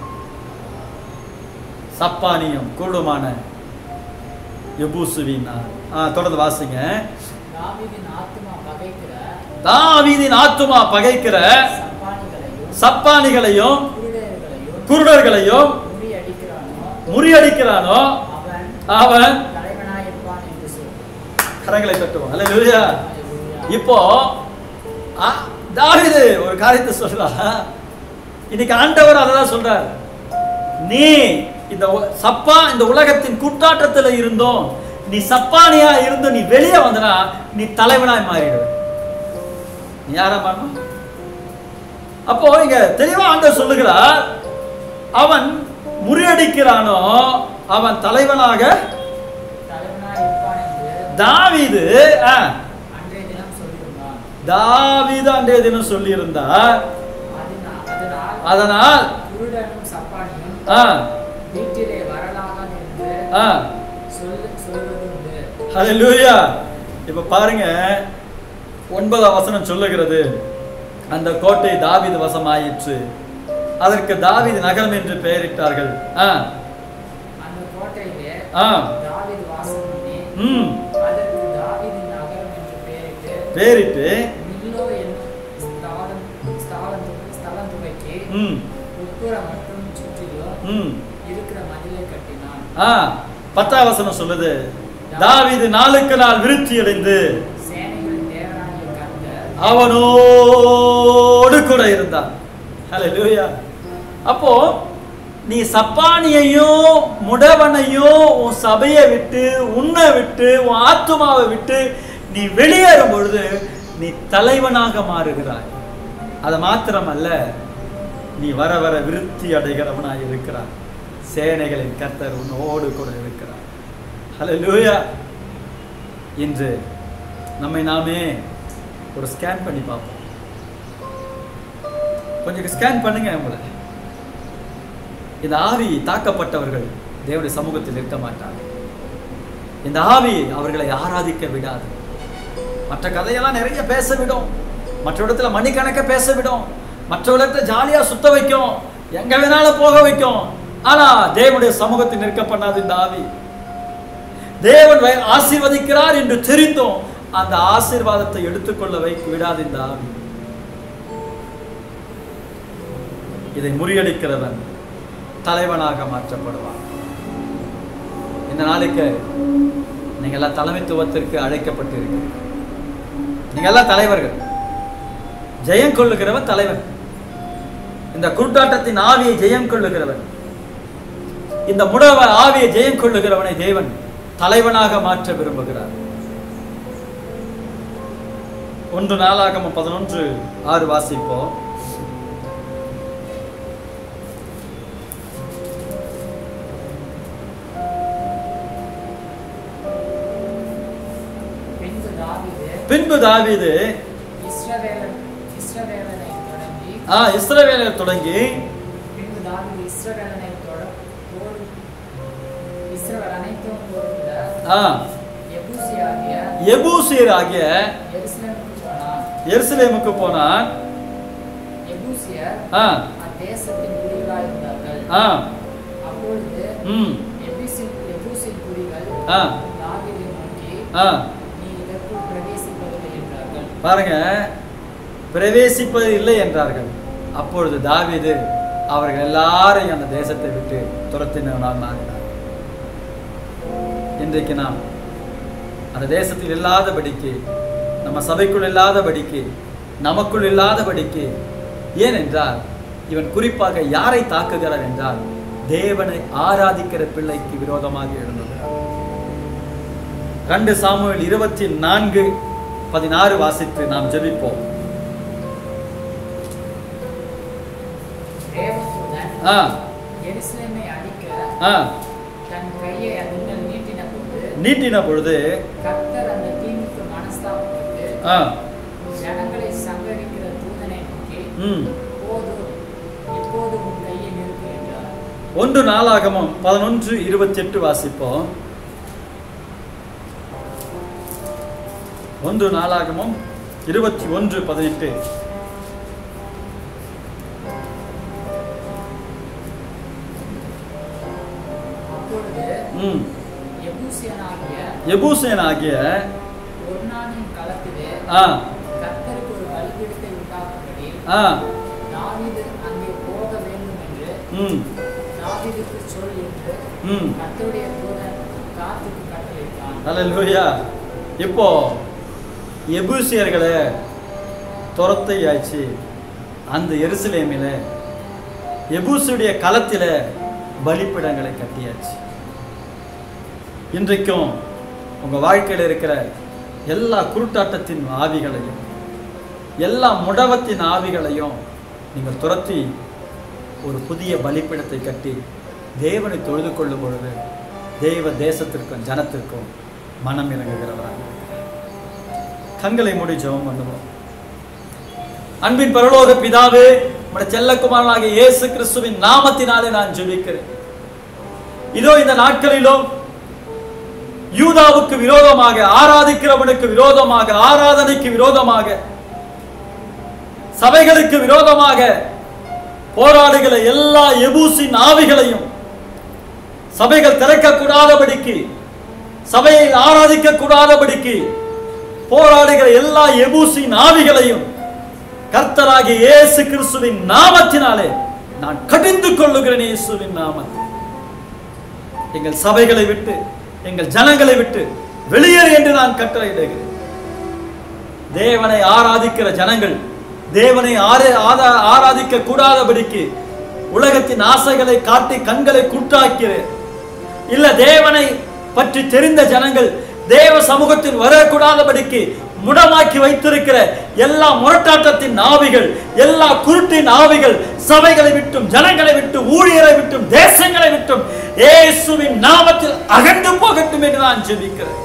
சப்பானியும் குருடுமான எபூசுவின் ஆ, தொடர்ந்து வாசிங்க தாவீதின் ஆத்துமா பகைக்கிற தாவீதின் ஆத்துமா பகைக்கிற சப்பானிகளையும் சப்பானிகளையும் குருடர்களையும் குருடர்களையும் முறியடிக்கிறானோ முறியடிக்கிறானோ அவன் அவன் தலைவனாயிருப்பான் என்று சொல் கரங்களை தட்டுவான் அல்லேலூயா அல்லேலூயா. இப்போ ஆ, தாவீது ஒரு காரியத்தை சொல்றா இன்னைக்கு ஆண்டவர் அதை தான் சொல்றார் நீ இந்த உ- சப்பா இந்த உலகத்தின் குட்டாட்டத்தில் இருந்தோம் நீ சப்பானியா இருந்து நீ வெளியே வந்தனா நீ தலைவனாய் மாறிடுவ நீ யாரா பண்ணணும் அப்போ இங்க தெளிவா ஆண்டவர் சொல்லுகிறார் அவன் முறியடிக்கிறானோ அவன் தலைவனாக தலைவனாய் இருப்பான் என்று தாவீது ஆ, அன்றைய தினம் சொல்லியிருந்தான் தாவீது அன்றைய தினம் சொல்லியிருந்தார் அதனா- அதனால் அதனால் குருடனும் சப்பானியும் ஆ, வீட்டிலே வரலாகாது என்று ஆ, சொல் சொல்வது உண்டு ஹalleluya இப்ப பாருங்க ஒன்பதாம் வசனம் சொல்லுகிறது அந்த கோட்டை தாவீது வசமாயிற்று அதற்கு தாவீது நகரம் என்று பெயரிட்டார்கள் ஆ, அந்த கோட்டையிலே ஆ, தாவீது வாசம் பண்ணி ம், அதற்கு தாவீதின் நகரம் என்று பெயரிட்டு பெயரிட்டு மில்லோ என்னும் ஸ்தாலம் ஸ்தாலம் து- ஸ்தலம் துவக்கி ம், உட்புற மற்றும் சுற்றிலும் ம், இருக்கிற மதிலை கட்டினான் ஆ, பத்தாம் வசனம் சொல்லுது தாவீது நாளுக்கு நாள் விருத்தி அடைந்து சேனைகளின் தேவனாகிய கர்த்தர் அவனோடு கூட இருந்தான் ஹalleluya அப்போ நீ சப்பானியையும் முடவனையும் உன் சபையை விட்டு உன்னை விட்டு உன் ஆத்துமாவை விட்டு நீ வெளியேறும் பொழுது நீ தலைவனாக மாறுகிறாய் அது மாத்திரமல்ல நீ வர வர விருத்தி அடைகிறவனாய் இருக்கிறாய் சேனைகளின் கர்த்தர் உன்னோடு கூட இருக்கிறார் ஹalleluya இன்று நம்மை நாமே ஒரு ஸ்கேன் பண்ணி பார்ப்போம் கொஞ்சம் ஸ்கேன் பண்ணுங்க உங்களை இந்த ஆவி தாக்கப்பட்டவர்கள் தேவனுடைய சமூகத்தில் இருக்க மாட்டார்கள் இந்த ஆவி அவர்களை ஆராதிக்க விடாது மற்ற கதையெல்லாம் நிறைய பேச விடும் மற்ற இடத்துல மணிக்கணக்க பேச விடும் மற்ற இடத்துல ஜாலியா சுத்த வைக்கும் எங்க வேணாலும் போக வைக்கும் ஆனா தேவனுடைய சமூகத்தில் நிற்க பண்ணாது இந்த ஆவி தேவன் வை- ஆசீர்வதிக்கிறார் என்று தெரிந்தும் அந்த ஆசீர்வாதத்தை எடுத்துக்கொள்ள வைக்க விடாது இந்த ஆவி இதை முறியடிக்கிறவன் தலைவனாக மாற்றப்படுவான் இந்த நாளைக்கு நீங்க எல்லாம் தலைமைத்துவத்திற்கு அழைக்கப்பட்டு இருக்கிறீர்கள் நீங்க எல்லாம் தலைவர்கள் ஜெயம் கொள்ளுகிறவன் தலைவன் இந்த குருட்டாட்டத்தின் ஆவியை ஜெயம் கொள்ளுகிறவன் இந்த முடவ ஆவியை ஜெயம் கொள்ளுகிறவனை தேவன் தலைவனாக மாற்ற விரும்புகிறார் ஒன்று நாளாகம பதினொன்று ஆறு வாசிப்போம் பின்பு தாவீது பின்பு தாவீது இஸ்ரவேலன் இஸ்ரவேலனை தொடங்கி ஆ இஸ்ரவேலர் தொடங்கி பின்பு தாவீது இஸ்ரவேலனை தொட- போர் இஸ்ரவேல் அனைத்தும் போருந்த ஆ எபூசியாகிய எபூசியர் ஆகிய எருசலேமுக்கு போனான் எருசலேமுக்கு போனான் எபூசியர் ஆ அத்தேசத்தின் குடிகளாயிருந்தார்கள் ஆ அப்பொழுது ம் எபூசின் எபூசின் குடிகள் ஆ தாவீதை நோக்கி ஆ நீ இதற்குள் பிரவேசிப்பதில்லை என்றார்கள் பாருங்க பிரவேசிப்பது இல்லை என்றார்கள் அப்பொழுது தாவீது அவர்கள் எல்லாரையும் அந்த தேசத்தை விட்டு துரத்தினவனால் மாறினார் இன்றைக்கு நாம் அந்த தேசத்தில் இல்லாதபடிக்கு நம்ம சபைக்குள் இல்லாதபடிக்கு நமக்குள் இல்லாதபடிக்கு ஏனென்றால் இவன் குறிப்பாக யாரை தாக்குகிறார் என்றால் தேவனை ஆராதிக்கிற பிள்ளைக்கு விரோதமாக எழுந்துகிறார் ரெண்டு சாமுவேல் இருபத்தி நான்கு பதினாறு வாசித்து நாம் ஜெபிப்போம் தேவதூதன் ஆ எருசலேமை அடிக்க ஆ தன் கையை அதன் நீட்டின போது நீட்டின பொழுது கர்த்தர் அந்த தீவுக்கு மனஸ்தாபப்பட்டு ஆ ஜனங்களை சங்கரிக்கிற தூதனை நோக்கி ம் போதும் இப்போது உன் கையை நிறுத்து என்றார் ஒன்று நாளாகமம் பதினொன்று இருபத்தி எட்டு வாசிப்போம் ஒன்று நாளாகமம் இருபத்தி ஒன்று பதினெட்டு அப்பொழுது ம் எபூசியனாகிய எபூசேன் ஆகிய ஒர்னானின் களத்திலே ஆ கர்த்தருக்கு ஒரு பலிபீடத்தை உண்டாக்கும்படி ஆ தாவீது அங்கே போக வேண்டும் என்று ம் தாவீதுக்கு சொல் என்று ம் கர்த்தருடைய தூதன் காத்துக்கு கட்டளையிட்டான் அல்லேலூயா இப்போ எபூசியர்களை துரத்தையாச்சு அந்த எருசலேமில் எபூசுடைய களத்தில் பலிப்பிடங்களை கட்டியாச்சு இன்றைக்கும் உங்கள் வாழ்க்கையில் இருக்கிற எல்லா குருட்டாட்டத்தின் ஆவிகளையும் எல்லா முடவத்தின் ஆவிகளையும் நீங்கள் துரத்தி ஒரு புதிய பலிப்பிடத்தை கட்டி தேவனை தொழுது கொள்ளும் பொழுது தேவ தேசத்திற்கும் ஜனத்திற்கும் மனம் இறங்குகிறவராக கண்களை மூடி ஜெபம் பண்ணுவோம் அன்பின் பரலோக பிதாவே உம்முடைய செல்லக்குமாரனாகிய இயேசு கிறிஸ்துவின் நாமத்தினாலே நான் ஜெபிக்கிறேன் இதோ இந்த நாட்களிலும் யூதாவுக்கு விரோதமாக ஆராதிக்கிறவனுக்கு விரோதமாக ஆராதனைக்கு விரோதமாக சபைகளுக்கு விரோதமாக போராடுகிற எல்லா எபூசின் ஆவிகளையும் சபைகள் திறக்கக்கூடாதபடிக்கு சபையை ஆராதிக்க கூடாதபடிக்கு போராடுகிற எல்லா எபூசின் ஆவிகளையும் கர்த்தராகிய இயேசு கிறிஸ்துவின் நாமத்தினாலே நான் கடிந்து கொள்ளுகிறேன் இயேசுவின் நாமத்தில் எங்கள் சபைகளை விட்டு எங்கள் ஜனங்களை விட்டு வெளியேறு என்று நான் கட்டளையிடுகிறேன் தேவனை ஆராதிக்கிற ஜனங்கள் தேவனை ஆர- ஆதா- ஆராதிக்க கூடாதபடிக்கு உலகத்தின் ஆசைகளை காட்டி கண்களை கூட்டாக்கிறேன் இல்ல தேவனை பற்றி தெரிந்த ஜனங்கள் தேவ சமூகத்தில் வரக்கூடாதபடிக்கு முடமாக்கி வைத்திருக்கிற எல்லா முரட்டாட்டத்தின் ஆவிகள் எல்லா குருட்டின் ஆவிகள் சபைகளை விட்டும் ஜனங்களை விட்டும் ஊழியரை விட்டும் தேசங்களை விட்டும் இயேசுவின் நாமத்தில் அகன்று போகட்டும் என்று நான் ஜெபிக்கிறேன்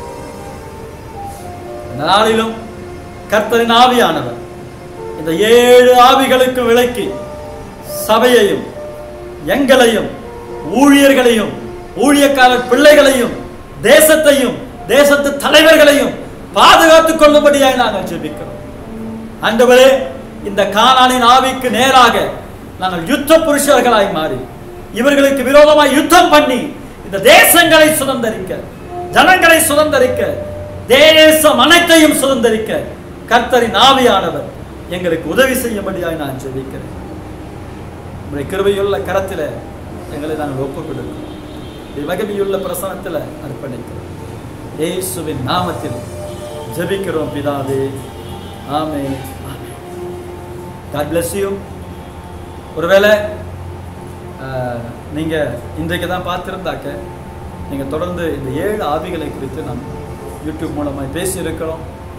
இந்த நாளிலும் கர்த்தரின் ஆவியானவர் இந்த ஏழு ஆவிகளுக்கு விலக்கி சபையையும் எங்களையும் ஊழியர்களையும் ஊழியக்காரர் பிள்ளைகளையும் தேசத்தையும் தேசத்து தலைவர்களையும் பாதுகாத்துக் கொள்ளும்படியாய் நாங்கள் ஜெபிக்கிறோம் ஆண்டவரே இந்த கானானின் ஆவிக்கு நேராக நாங்கள் யுத்த புருஷர்களாய் மாறி இவர்களுக்கு விரோதமாய் யுத்தம் பண்ணி இந்த தேசங்களை சுதந்தரிக்க ஜனங்களை சுதந்தரிக்க தேசம் அனைத்தையும் சுதந்தரிக்க கர்த்தரின் ஆவியானவர் எங்களுக்கு உதவி செய்யும்படியாய் நான் ஜெபிக்கிறேன் உங்களுடைய கிருபையுள்ள கரத்தில எங்களை நாங்கள் ஒப்புக் கொடுக்கிறோம் மகிமையுள்ள பிரசனத்தில் அர்ப்பணிக்கிறோம் இயேசுவின் நாமத்தில் ஜெபிக்கிறோம் பிதாவே ஆமே ஆமே காட் bless you ஒருவேளை ஆஹ், நீங்க இன்றைக்கு தான் பார்த்திருந்தாக்க நீங்க தொடர்ந்து இந்த ஏழு ஆவிகளை குறித்து நாம் யூடியூப் மூலமாக பேசி இருக்கிறோம்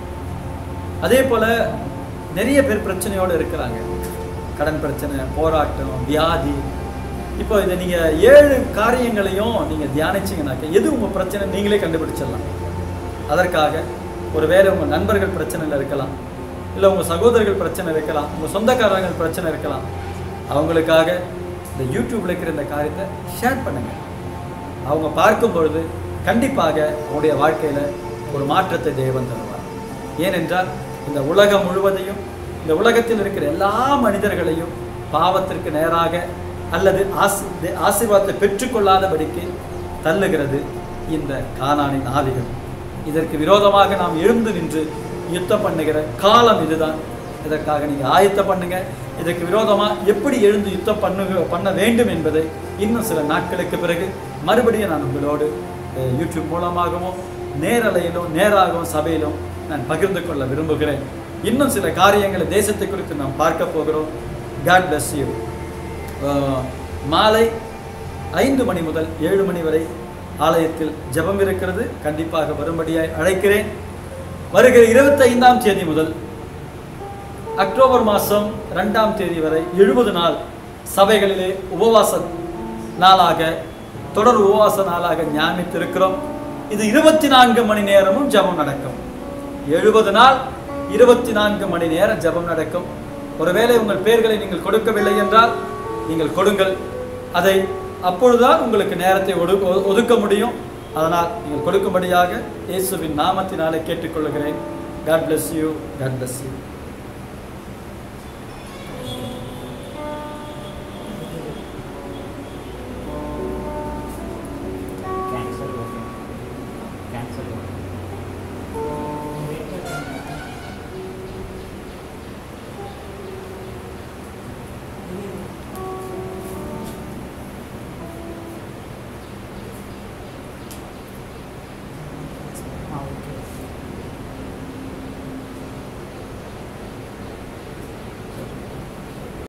அதே போல நிறைய பேர் பிரச்சனையோடு இருக்கிறாங்க கடன் பிரச்சனை போராட்டம் வியாதி இப்போ இதை நீங்க ஏழு காரியங்களையும் நீங்க தியானிச்சீங்கன்னாக்க எது உங்க பிரச்சனை நீங்களே கண்டுபிடிச்சிடலாம் அதற்காக ஒருவேளை உங்க நண்பர்கள் பிரச்சனையில் இருக்கலாம் இல்லை உங்க சகோதரர்கள் பிரச்சனை இருக்கலாம் உங்க சொந்தக்காரர்கள் பிரச்சனை இருக்கலாம் அவங்களுக்காக இந்த யூடியூப்ல இருக்கிற இந்த காரியத்தை ஷேர் பண்ணுங்க அவங்க பார்க்கும் பொழுது கண்டிப்பாக அவங்களுடைய வாழ்க்கையில ஒரு மாற்றத்தை தேவன் தருவார் ஏனென்றால் இந்த உலகம் முழுவதையும் இந்த உலகத்தில் இருக்கிற எல்லா மனிதர்களையும் பாவத்திற்கு நேராக அல்லது ஆசி தே- ஆசீர்வாதத்தை பெற்றுக்கொள்ளாதபடிக்கு தள்ளுகிறது இந்த கானானின் ஆவிகள் இதற்கு விரோதமாக நாம் எழுந்து நின்று யுத்தம் பண்ணுகிற காலம் இதுதான் இதற்காக நீங்க ஆயத்தம் பண்ணுங்க இதற்கு விரோதமா எப்படி எழுந்து யுத்தம் பண்ணுக பண்ண வேண்டும் என்பதை இன்னும் சில நாட்களுக்கு பிறகு மறுபடியும் நான் உங்களோடு அஹ், யூடியூப் மூலமாகவும் நேரலையிலும் நேராகவும் சபையிலும் நான் பகிர்ந்து கொள்ள விரும்புகிறேன் இன்னும் சில காரியங்களை தேசத்தை குறித்து நாம் பார்க்க போகிறோம் காட் bless you அஹ், மாலை ஐந்து மணி முதல் ஏழு மணி வரை ஆலயத்தில் ஜெபம் இருக்கிறது கண்டிப்பாக வரும்படியாய் அழைக்கிறேன் வருகிற இருபத்தைந்தாம் தேதி முதல் அக்டோபர் மாதம் ரெண்டாம் தேதி வரை எழுபது நாள் சபைகளிலே உபவாச நாளாக தொடர் உபவாச நாளாக ஞானித்திருக்கிறோம் இது இருபத்தி நான்கு மணி நேரமும் ஜெபம் நடக்கும் எழுபது நாள் இருபத்தி நான்கு மணி நேரம் ஜெபம் நடக்கும் ஒருவேளை உங்கள் பெயர்களை நீங்கள் கொடுக்கவில்லை என்றால் நீங்கள் கொடுங்கள் அதை அப்பொழுதுதான் உங்களுக்கு நேரத்தை ஒடு- ஒ- ஒதுக்க முடியும் அதனால் நீங்கள் கொடுக்கும்படியாக இயேசுவின் நாமத்தினாலே கேட்டுக்கொள்கிறேன் God bless you God bless you